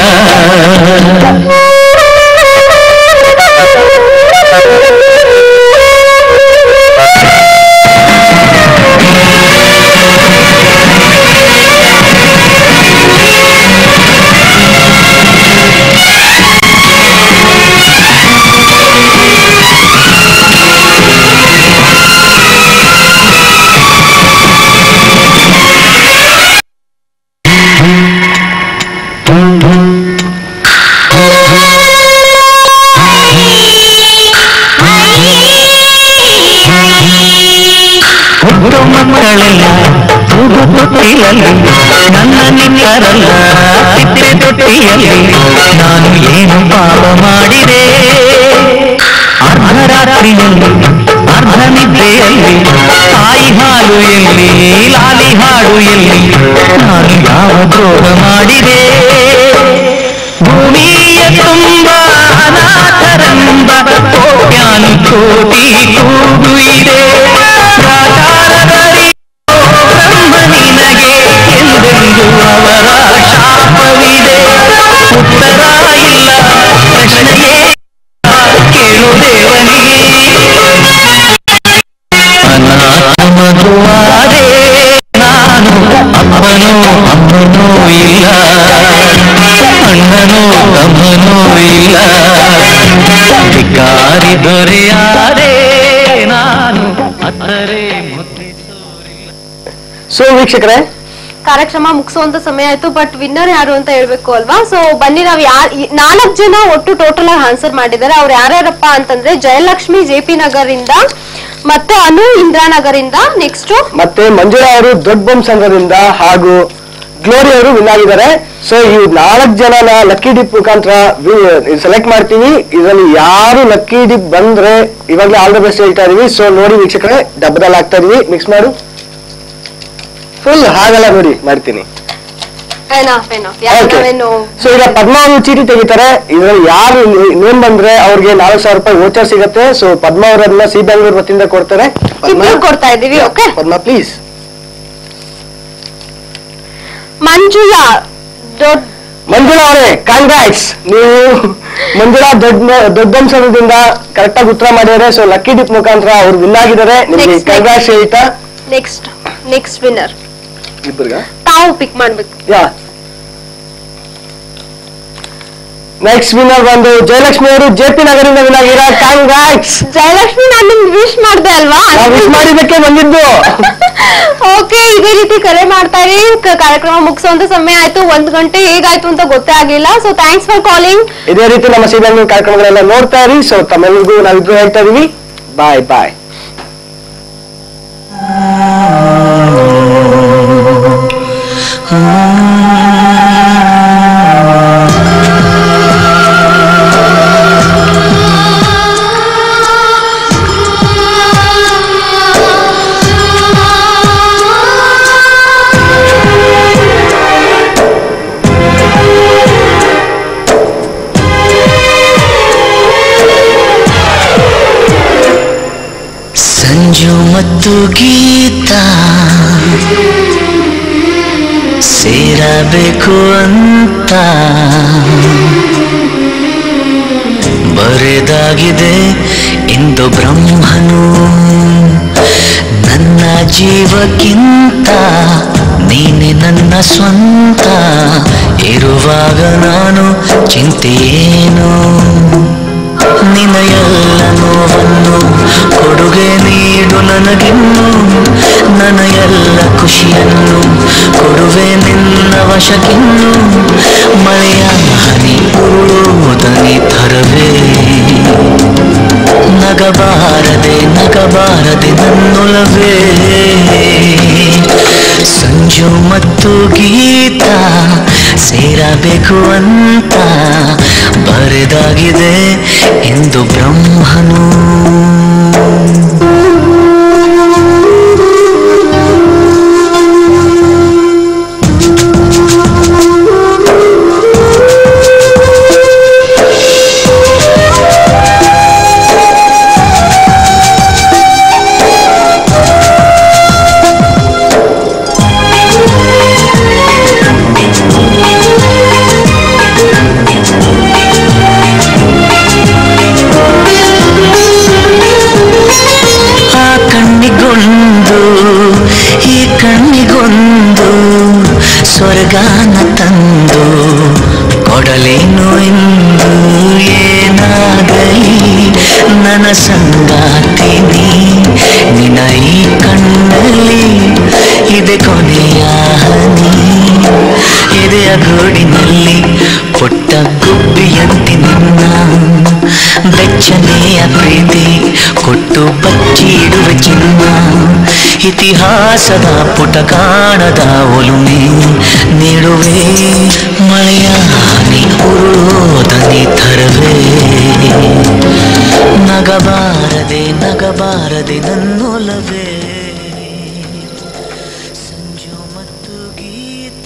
ಹುಟ್ಟು ಮಕ್ಕಳೆಲ್ಲ ಕೂಗು ತೊಟ್ಟಿಲಲ್ಲಿ ನನ್ನ ನಿನ್ನರಲ್ಲ ತಿಪ್ಪೆ ತೊಟ್ಟಿಯಲ್ಲಿ ನಾನು ಏನು ಪಾಪ ಮಾಡಿದೆ ಅರ್ಧರಾತ್ರಿಯಲ್ಲಿ ಅರ್ಧ ನಿದ್ದೆಯಲ್ಲಿ ತಾಯಿ ಹಾಲು ಎಲ್ಲಿ ಲಾಲಿ ಹಾಡು ಎಲ್ಲಿ ನಾನು ಯಾವ ದ್ರೋಹ ಮಾಡಿದೆ ಭೂಮಿಯ ತುಂಬ ಅನಾಥರೆಂಬ ಕೋಟ್ಯಾನು ಕೋಟಿ ಕೂಗು ಇದೆ ಪ್ರಾಕಾರದಲ್ಲಿ ಬ್ರಹ್ಮ ನಿನಗೆ ಎಂದೆಂದು ಅವರ ಶಾಪವಿದೆ ಉತ್ತರ ಇಲ್ಲ ಪ್ರಶ್ನೆಯೇ ಕೇಳು ದೇವನಿಗೆ ಅನಾಥ ಮಗುವಾದೆ ನಾನು ಅಪ್ಪನೂ ಅಮ್ಮನೂ ಇಲ್ಲ ಅಣ್ಣನೂ ತಮ್ಮನೂ ಇಲ್ಲ ಭಿಕಾರಿ ದೊರೆಯಾದೆ ನಾನು ಅತ್ತರೆ ಮುದ್ರಿಸೋರಿಲ್ಲ ಸೊ ವೀಕ್ಷಕರೇ ಕಾರ್ಯಕ್ರಮ ಮುಗಿಸುವಂತ ಸಮಯ ಆಯ್ತು ಬಟ್ ವಿನ್ನರ್ ಯಾರು ಅಂತ ಹೇಳ್ಬೇಕು ಅಲ್ವಾ ಸೊ ಬನ್ನಿ ನಾವ್ ಯಾರ್ ಈ ನಾಲ್ಕು ಜನ ಒಟ್ಟು ಟೋಟಲ್ ಆಗಿ ಆನ್ಸರ್ ಮಾಡಿದ್ದಾರೆ ಅವ್ರು ಯಾರ್ಯಾರಪ್ಪ ಅಂತಂದ್ರೆ ಜಯಲಕ್ಷ್ಮಿ ಜೆ ಪಿ ನಗರಿಂದ ಮತ್ತೆ ಅನು ಇಂದ್ರಾನಗರಿಂದ ನೆಕ್ಸ್ಟ್ ಮತ್ತೆ ಮಂಜುಳಾ ಅವರು ದೊಡ್ಡ ಬೊಮ್ಮ ಸಂಘದಿಂದ ಹಾಗೂ ಗ್ಲೋರಿ ಅವರು ವಿನ್ ಆಗಿದ್ದಾರೆ ಸೊ ಈ ನಾಲ್ಕು ಜನನ ಲಕ್ಕಿ ಡಿಪ್ ಮುಖಾಂತರ ಸೆಲೆಕ್ಟ್ ಮಾಡ್ತೀವಿ ಇದರಲ್ಲಿ ಯಾರು ಲಕ್ಕಿ ಡಿಪ್ ಬಂದ್ರೆ ಇವಾಗಲೇ ಆಲ್ ದ ಬೆಸ್ಟ್ ಹೇಳ್ತಾ ಇದೀವಿ ಸೊ ನೋಡಿ ವೀಕ್ಷಕರೇ ಡಬ್ಬದಲ್ಲಿ ಹಾಕ್ತಾ ಇದೀವಿ ಮಿಕ್ಸ್ ಮಾಡು ಫುಲ್ ಹಾಗೆಲ್ಲ ನೋಡಿ ಮಾಡ್ತೀನಿ ಎನಫ್ ಎನಫ್ ಯಾಕೆ ನಾವೇನು ಸೊ ಈಗ ಪದ್ಮ ಅವರು ಚೀಟಿ ತೆಗಿತಾರೆ ಇದ್ರಲ್ಲಿ ಯಾರು ನೇಮ್ ಬಂದ್ರೆ ಅವ್ರಿಗೆ ನಾಲ್ಕು ಸಾವಿರ ರೂಪಾಯಿ ವೋಚರ್ ಸಿಗತ್ತೆ ಸೊ ಪದ್ಮ ಅವರನ್ನ ಸಿ ಬೆಂಗಳೂರು ವತಿಯಿಂದ ಕೊಡ್ತಾರೆ ಪದ್ಮ ಇಬ್ರು ಕೊಡ್ತಾ ಇದೀವಿ ಓಕೆ ಪದ್ಮ ಪ್ಲೀಸ್ ಮಂಜುಳಾ ದೊಡ್ಡ ಮಂಜುಳಾ ಅವರೇ ಕಾಂಗ್ರಾಟ್ಸ್ ನೀವು ಮಂಜುಳಾ ದೊಡ್ಡ ದೊಡ್ಡಂಶದಿಂದ ಕರೆಕ್ಟ್ ಆಗಿ ಉತ್ತರ ಮಾಡಿದ್ದಾರೆ ಸೊ ಲಕ್ಕಿ ಡಿಪ್ ಮುಖಾಂತರ ಅವ್ರು ವಿನ್ ಆಗಿದ್ದಾರೆ ನಿಮ್ಗೆ Next, ಕಂಗ್ರಾಟ್ಸ್ ಹೇಳ್ತಾ ನೆಕ್ಸ್ಟ್ ನೆಕ್ಸ್ಟ್ ವಿನ್ನರ್ ಇಬ್ಬರಿಗ ತಾವು ಪಿಕ್ ಮಾಡ್ಬೇಕು ಯಾ ನೆಕ್ಸ್ಟ್ ವಿನ್ನರ್ ಬಂದು ಜಯಲಕ್ಷ್ಮಿ ಅವರು ಜೆ ಪಿ ನಗರಿಂದ ವಿನ್ ಆಗಿರ ಕಾಂಗ್ರಾಟ್ಸ್ ಜಯಲಕ್ಷ್ಮಿ ನಾನು ನಿಮ್ಗೆ ವಿಶ್ ಮಾಡ್ದೆ ಅಲ್ವಾ ನಾವು ವಿಶ್ ಮಾಡಿದ್ದಕ್ಕೆ ಬಂದಿದ್ದು ಓಕೆ ಇದೇ ರೀತಿ ಕರೆ ಮಾಡ್ತಾ ಇರಿ ಕ- ಕಾರ್ಯಕ್ರಮ ಮುಗಿಸುವಂತ ಸಮಯ ಆಯ್ತು ಒಂದ್ ಗಂಟೆ ಹೇಗಾಯ್ತು ಅಂತ ಗೊತ್ತೇ ಆಗ್ಲಿಲ್ಲ ಸೊ ಥ್ಯಾಂಕ್ಸ್ ಫಾರ್ ಕಾಲಿಂಗ್ ಇದೇ ರೀತಿ ನಮ್ಮ ಸಿ ಬೆಂಗಳೂರು ಕಾರ್ಯಕ್ರಮಗಳೆಲ್ಲ ನೋಡ್ತಾ ಇರಿ ಸೊ ತಮ್ಮೆಲ್ಲರಿಗೂ ನಾವಿಬ್ರು ಹೇಳ್ತಾ ಇದೀವಿ ಬಾಯ್ ಬಾಯ್ ಸಂಜು ಮತ್ತು ಗೀತ ಸೇರಬೇಕು ಅಂತ ಬರೆದಾಗಿದೆ ಇಂದು ಬ್ರಹ್ಮನು ನನ್ನ ಜೀವಕ್ಕಿಂತ ನೀನೆ ನನ್ನ ಸ್ವಂತ ಇರುವಾಗ ನಾನು ಚಿಂತೆಯೇನು ನಿನ್ನ ಎಲ್ಲ ನೋವನ್ನು ಕೊಡುಗೆ ನೀಡು ನನಗಿನ್ನು ನನ್ನ ಎಲ್ಲ ಖುಷಿಯನ್ನು ಕೊಡುವೆ ನಿನ್ನ ವಶಕ್ಕಿನ್ನು ಮಳೆಯ ಹನಿ ಉರುಳೋದನಿ ತರವೇ ನಗಬಾರದೆ ನಗಬಾರದೆ ನನ್ನೊಲವೇ ಸಂಜು ಮತ್ತು ಗೀತ ಸೇರಬೇಕು ಅಂತ ಬರೆದಾಗಿದೆ ಎಂದು ಬ್ರಹ್ಮನು ಆ ಕಣ್ಣಿಗೊಂದು ಈ ಕಣ್ಣಿಗೊಂದು ಸ್ವರ್ಗಾನ ತಂದು ಕೊಡಲೇನು ಎಂದು ಏನಾಗಲಿ ನನ್ನ ಸಂಗಾತಿ ನೀ ನಿನ್ನ ಈ ಕಣ್ಣಲ್ಲಿ ಇದೆ ಕೊನೆಯ ಹನಿ ಎದೆಯ ಗೂಡಿನಲ್ಲಿ ಪುಟ್ಟ ಗುಬ್ಬಿಯಂತಿ ನಿನ್ನ ಬೆಚ್ಚನೆಯ ಪ್ರೀತಿ ಕೊಟ್ಟು ಬಚ್ಚಿಡುವೆ ಚಿನ್ನ ಇತಿಹಾಸದ ಪುಟ ಕಾಣದ ಒಲುಮೆ ನೀಡುವೆ ಮಳೆಯ ಹನಿ ಉರುಳೋದನಿ ತರವೇ ನಗಬಾರದೆ ನಗಬಾರದೆ ನನ್ನೊಲವೇ ಸಂಜು ಮತ್ತು ಗೀತ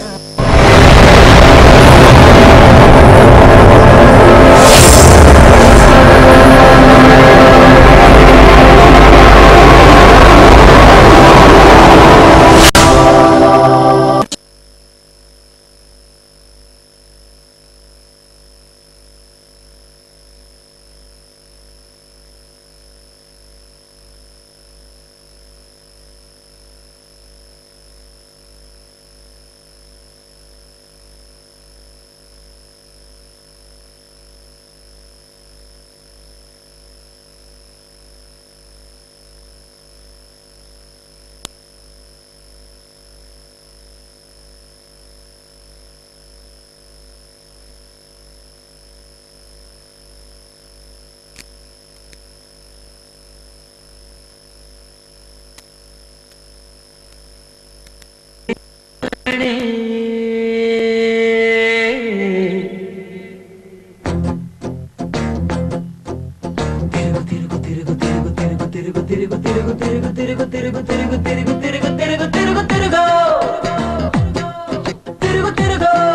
ತಿರುಗು ತಿರುಗು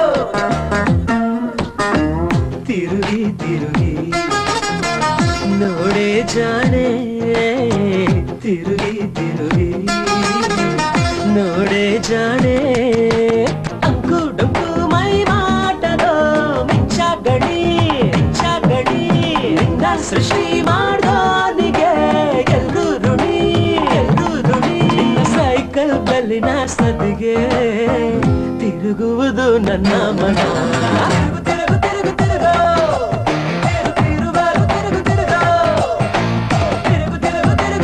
ನೋಡೆ ಜಾಣೆ ತಿರುಗಿ ತಿರುಗಿ ನೋಡೆ ಜಾಣೆ ಅಂಕು ಡೊಂಕು ಮೈ ಮಾಟದ ಮಿಂಚಾಗಣಿ ಮಿಂಚಾಗಣಿ ಲಿಂಗ ಸೃಷ್ಟಿ ಮಾಡ್ದೋನಿಗೆ ಎಲ್ರು ಋಣಿ ಎಲ್ರು ಋಣಿ ನಿನ್ನ ಸೈಕಲ್ ಕಲ್ಲಿನ ಸದಿಗೆ ತಿರುಗುವುದು ನನ್ನ ಮನ ತಿರುಗು ತಿರುಗು ತಿರುಗು ತಿರುಗು ತಿರುಗು ತಿರುಗು ತಿರುಗು ತಿರುಗು ತಿರುಗು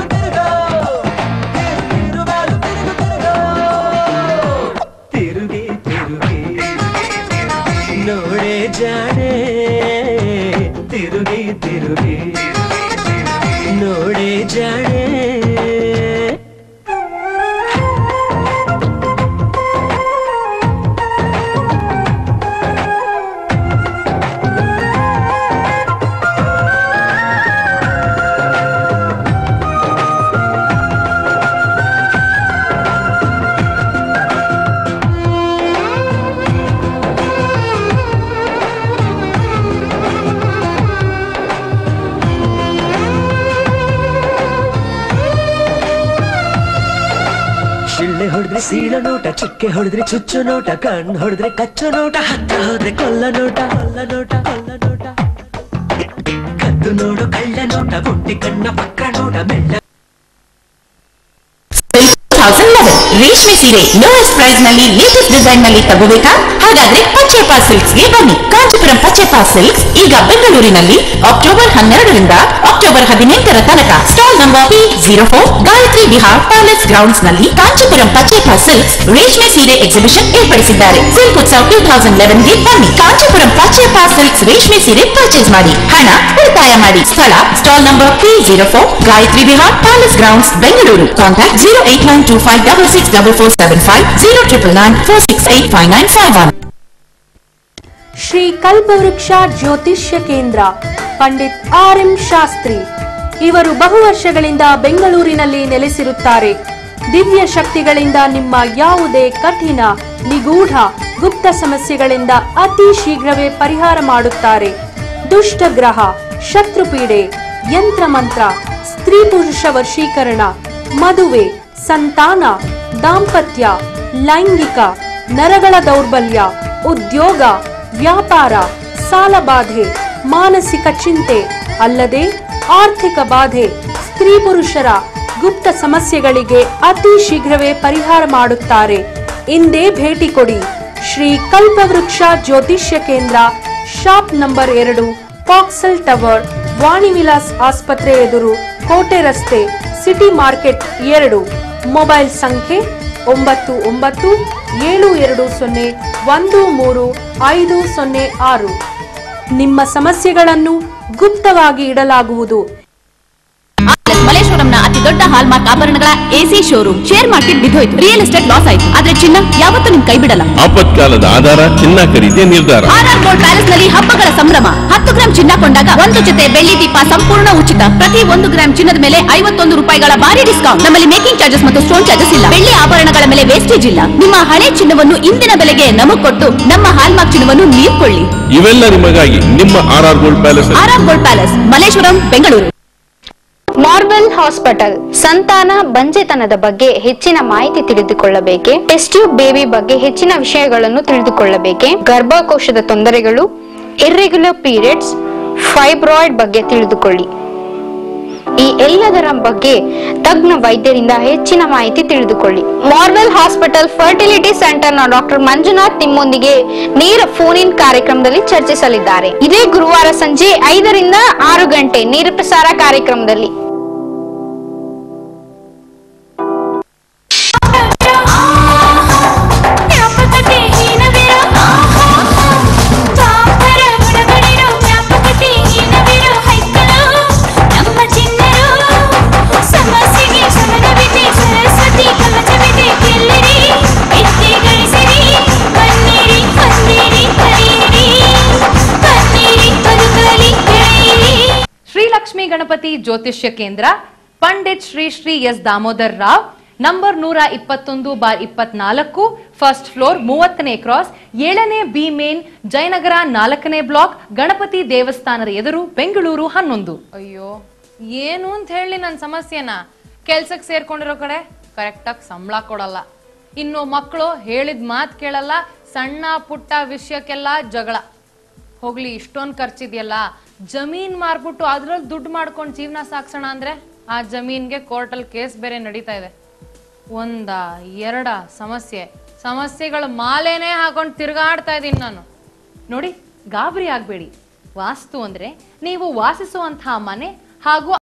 ತಿರುಗು ತಿರುಗಿ ತಿರುಗಿ ನೋಡೆ ಜಾಣೆ ತಿರುಗಿ ತಿರುಗಿ ನೋಡೆ ಜಾಣೆ ಶಿಳ್ಳೆ ಹೊಡೆದ್ರೆ ಸೀಳ ನೋಟ ಚುಕ್ಕೆ ಹೊಡೆದ್ರೆ ಚುಚ್ಚು ನೋಟ ಕಣ್ಣು ಹೊಡೆದ್ರೆ ಕಚ್ಚು ನೋಟ ಹತ್ತ ಹೋದ್ರೆ ಕೊಲ್ಲ ನೋಟ ಕೊಲ್ಲ ನೋಟ ಕೊಲ್ಲ ನೋಟ ಕದ್ದು ನೋಡು ಕಳ್ಳ ನೋಟ ಬುಟ್ಟಿ ಕಣ್ಣ ಪಕ್ಕ ನೋಟ ಮೆಲ್ಲ ರೇಷ್ಮೆ ಸೀರೆ ಲೋಯೆಸ್ಟ್ ಪ್ರೈಸ್ ನಲ್ಲಿ ಲೇಟೆಸ್ಟ್ ಡಿಸೈನ್ ನಲ್ಲಿ ತಗೋಬೇಕಾ ಹಾಗಾದ್ರೆ ಪಚ್ಚೆಪಾ ಸಿಲ್ಕ್ಸ್ ಗೆ ಬನ್ನಿ ಕಾಂಚೀಪುರಂ ಪಚ್ಚೆಪಾ ಸಿಲ್ಕ್ಸ್ ಈಗ ಬೆಂಗಳೂರಿನಲ್ಲಿ ಅಕ್ಟೋಬರ್ ಹನ್ನೆರಡರಿಂದ ಅಕ್ಟೋಬರ್ ಹದಿನೆಂಟರ ತನಕ stall number P zero four Gayatri Vihar palace grounds ನಲ್ಲಿ ಕಾಂಚೀಪುರಂ ಪಚ್ಚೆಪಾ ಸಿಲ್ಕ್ಸ್ ರೇಷ್ಮೆ ಸೀರೆ ಎಕ್ಸಿಬಿಷನ್ ಏರ್ಪಡಿಸಿದ್ದಾರೆ silk Utsav two thousand eleven ಗೆ ಬನ್ನಿ ಕಾಂಚೀಪುರಂ ಪಚ್ಚೆಪಾ ಸಿಲ್ಕ್ಸ್ ರೇಷ್ಮೆ ಸೀರೆ ಪರ್ಚೇಸ್ ಮಾಡಿ ಹಣ ಉಳಿತಾಯ ಮಾಡಿ ಸ್ಥಳ stall number P zero four Gayatri Vihar palace grounds Bengaluru contact zero eight nine two five double six double four seven five zero triple nine four six eight five nine five one Shri Kalpavriksha Jyotishya Kendra Pandit R M Shastri ಇವರು ಬಹು ವರ್ಷಗಳಿಂದ ಬೆಂಗಳೂರಿನಲ್ಲಿ ನೆಲೆಸಿರುತ್ತಾರೆ ದಿವ್ಯ ಶಕ್ತಿಗಳಿಂದ ನಿಮ್ಮ ಯಾವುದೇ ಕಠಿಣ ನಿಗೂಢ ಗುಪ್ತ ಸಮಸ್ಯೆಗಳಿಂದ ಅತಿ ಶೀಘ್ರವೇ ಪರಿಹಾರ ಮಾಡುತ್ತಾರೆ ದುಷ್ಟ ಗ್ರಹ ಶತ್ರುಪೀಡೆ ಯಂತ್ರಮಂತ್ರ ಸ್ತ್ರೀ ಪುರುಷ ವಶೀಕರಣ ಮದುವೆ ಸಂತಾನ ದಾಂಪತ್ಯ ಲೈಂಗಿಕ ನರಗಳ ದೌರ್ಬಲ್ಯ ಉದ್ಯೋಗ ವ್ಯಾಪಾರ ಸಾಲಬಾಧೆ ಮಾನಸಿಕ ಚಿಂತೆ ಅಲ್ಲದೆ ಆರ್ಥಿಕ ಬಾಧೆ ಸ್ತ್ರೀ ಪುರುಷರ ಗುಪ್ತ ಸಮಸ್ಯೆಗಳಿಗೆ ಅತಿ ಶೀಘ್ರವೇ ಪರಿಹಾರ ಮಾಡುತ್ತಾರೆ ಇಂದೇ ಭೇಟಿ ಕೊಡಿ ಶ್ರೀ ಕಲ್ಪವೃಕ್ಷ ಜ್ಯೋತಿಷ್ಯ ಕೇಂದ್ರ ಶಾಪ್ ನಂಬರ್ ಎರಡು ಪಾಕ್ಸಲ್ ಟವರ್ ವಾಣಿ ವಿಲಾಸ್ ಆಸ್ಪತ್ರೆ ಎದುರು ಕೋಟೆ ರಸ್ತೆ ಸಿಟಿ ಮಾರ್ಕೆಟ್ ಎರಡು ಮೊಬೈಲ್ ಸಂಖ್ಯೆ ಒಂಬತ್ತು ಒಂಬತ್ತು ಏಳು ಎರಡು ಸೊನ್ನೆ ಒಂದು ಮೂರು ಐದು ಸೊನ್ನೆ ಆರು ನಿಮ್ಮ ಸಮಸ್ಯೆಗಳನ್ನು ಗುಪ್ತವಾಗಿ ಇಡಲಾಗುವುದು ಮಲೇಶ್ವರಂನ ಅತಿ ದೊಡ್ಡ ಹಾಲ್ಮಾರ್ಕ್ ಆಭರಣಗಳ ಎಸಿ ಶೋರೂಮ್ ಶೇರ್ ಮಾರ್ಕೆಟ್ ಬಿದ್ದೋಯ್ತು ರಿಯಲ್ ಎಸ್ಟೇಟ್ ಲಾಸ್ ಆಯ್ತು ಆದ್ರೆ ಚಿನ್ನ ಯಾವತ್ತೂ ನಿಮ್ ಕೈ ಬಿಡಲ್ಲ ಆಪತ್ಕಾಲದ ಆಧಾರ ಚಿನ್ನ ಖರೀದಿಯ ನಿರ್ಧಾರ ಆರ್ ಆರ್ ಗೋಲ್ಡ್ ಪ್ಯಾಲೇಸ್ ನಲ್ಲಿ ಹಬ್ಬಗಳ ಸಂಭ್ರಮ ಹತ್ತು ಗ್ರಾಂ ಚಿನ್ನ ಕೊಂಡಾಗ ಒಂದು ಜೊತೆ ಬೆಳ್ಳಿ ದೀಪ ಸಂಪೂರ್ಣ ಉಚಿತ ಪ್ರತಿ ಒಂದು ಗ್ರಾಂ ಚಿನ್ನದ ಮೇಲೆ ಐವತ್ತೊಂದು ರೂಪಾಯಿಗಳ ಭಾರಿ ಡಿಸ್ಕೌಂಟ್ ನಮ್ಮಲ್ಲಿ ಮೇಕಿಂಗ್ ಚಾರ್ಜಸ್ ಮತ್ತು ಸ್ಟೋನ್ ಚಾರ್ಜಸ್ ಇಲ್ಲ ಬೆಳ್ಳಿ ಆಭರಣಗಳ ಮೇಲೆ ವೇಸ್ಟೇಜ್ ಇಲ್ಲ ನಿಮ್ಮ ಹಳೆ ಚಿನ್ನವನ್ನು ಇಂದಿನ ಬೆಲೆಗೆ ನಮಗ್ ಕೊಟ್ಟು ನಮ್ಮ ಹಾಲ್ಮಾರ್ಕ್ ಚಿನ್ನವನ್ನು ನೀವು ಕೊಳ್ಳಿ ಇವೆಲ್ಲ ನಿಮಗಾಗಿ ನಿಮ್ಮ R R gold palace R R gold palace Malleshwaram Bengaluru marble hospital ಸಂತಾನ ಬಂಜೆತನದ ಬಗ್ಗೆ ಹೆಚ್ಚಿನ ಮಾಹಿತಿ ತಿಳಿದುಕೊಳ್ಳಬೇಕೆ ಟೆಸ್ಟ್ ಟ್ಯೂಬ್ ಬೇಬಿ ಬಗ್ಗೆ ಹೆಚ್ಚಿನ ವಿಷಯಗಳನ್ನು ತಿಳಿದುಕೊಳ್ಳಬೇಕೆ ಗರ್ಭಕೋಶದ ತೊಂದರೆಗಳು ಇರ್ರೆಗ್ಯುಲರ್ ಪೀರಿಯಡ್ಸ್ ಫೈಬ್ರಾಯ್ಡ್ ಬಗ್ಗೆ ತಿಳಿದುಕೊಳ್ಳಿ ಈ ಎಲ್ಲದರ ಬಗ್ಗೆ ತಜ್ಞ ವೈದ್ಯರಿಂದ ಹೆಚ್ಚಿನ ಮಾಹಿತಿ ತಿಳಿದುಕೊಳ್ಳಿ ಮಾರ್ಬಲ್ ಹಾಸ್ಪಿಟಲ್ ಫರ್ಟಿಲಿಟಿ ಸೆಂಟರ್ ನ ಡಾಕ್ಟರ್ ಮಂಜುನಾಥ್ ನಿಮ್ಮೊಂದಿಗೆ ನೇರ ಫೋನ್ ಇನ್ ಕಾರ್ಯಕ್ರಮದಲ್ಲಿ ಚರ್ಚಿಸಲಿದ್ದಾರೆ ಇದೇ ಗುರುವಾರ ಸಂಜೆ ಐದರಿಂದ ಆರು ಗಂಟೆ ನೇರ ಪ್ರಸಾರ ಕಾರ್ಯಕ್ರಮದಲ್ಲಿ ಶ್ರೀಲಕ್ಷ್ಮಿ ಗಣಪತಿ ಜ್ಯೋತಿಷ್ಯ ಕೇಂದ್ರ ಪಂಡಿತ್ ಶ್ರೀ ಶ್ರೀ ಎಸ್ ದಾಮೋದರ್ ರಾವ್ ನಂಬರ್ ನೂರ ಇಪ್ಪತ್ತೊಂದು ಬಾರ್ ಇಪ್ಪತ್ನಾಲ್ಕು ಫಸ್ಟ್ ಫ್ಲೋರ್ ಮೂವತ್ತನೇ ಕ್ರಾಸ್ ಏಳನೇ ಬಿ ಮೇನ್ ಜಯನಗರ ನಾಲ್ಕನೇ ಬ್ಲಾಕ್ ಗಣಪತಿ ದೇವಸ್ಥಾನದ ಎದುರು ಬೆಂಗಳೂರು ಹನ್ನೊಂದು ಅಯ್ಯೋ ಏನು ಅಂತ ಹೇಳಿ ನನ್ನ ಸಮಸ್ಯೆನ ಕೆಲ್ಸಕ್ಕೆ ಸೇರ್ಕೊಂಡಿರೋ ಕಡೆ ಕರೆಕ್ಟಾಗಿ ಸಂಬಳ ಕೊಡಲ್ಲ ಇನ್ನು ಮಕ್ಕಳು ಹೇಳಿದ ಮಾತು ಕೇಳಲ್ಲ ಸಣ್ಣ ಪುಟ್ಟ ವಿಷಯಕ್ಕೆಲ್ಲ ಜಗಳ ಹೋಗ್ಲಿ ಇಷ್ಟೊಂದು ಖರ್ಚಿದೆಯಲ್ಲ ಜಮೀನ್ ಮಾರ್ಬಿಟ್ಟು ಅದ್ರಲ್ಲಿ ದುಡ್ಡು ಮಾಡ್ಕೊಂಡು ಜೀವನ ಸಾಕ್ಸೋಣ ಅಂದ್ರೆ ಆ ಜಮೀನ್ಗೆ ಕೋರ್ಟಲ್ಲಿ ಕೇಸ್ ಬೇರೆ ನಡೀತಾ ಇದೆ ಒಂದ ಎರಡ ಸಮಸ್ಯೆ ಸಮಸ್ಯೆಗಳ ಮಾಲೆನೇ ಹಾಕೊಂಡು ತಿರುಗಾಡ್ತಾ ಇದ್ದೀನಿ ನಾನು ನೋಡಿ ಗಾಬರಿ ಆಗ್ಬೇಡಿ ವಾಸ್ತು ಅಂದ್ರೆ ನೀವು ವಾಸಿಸುವಂತಹ ಮನೆ ಹಾಗೂ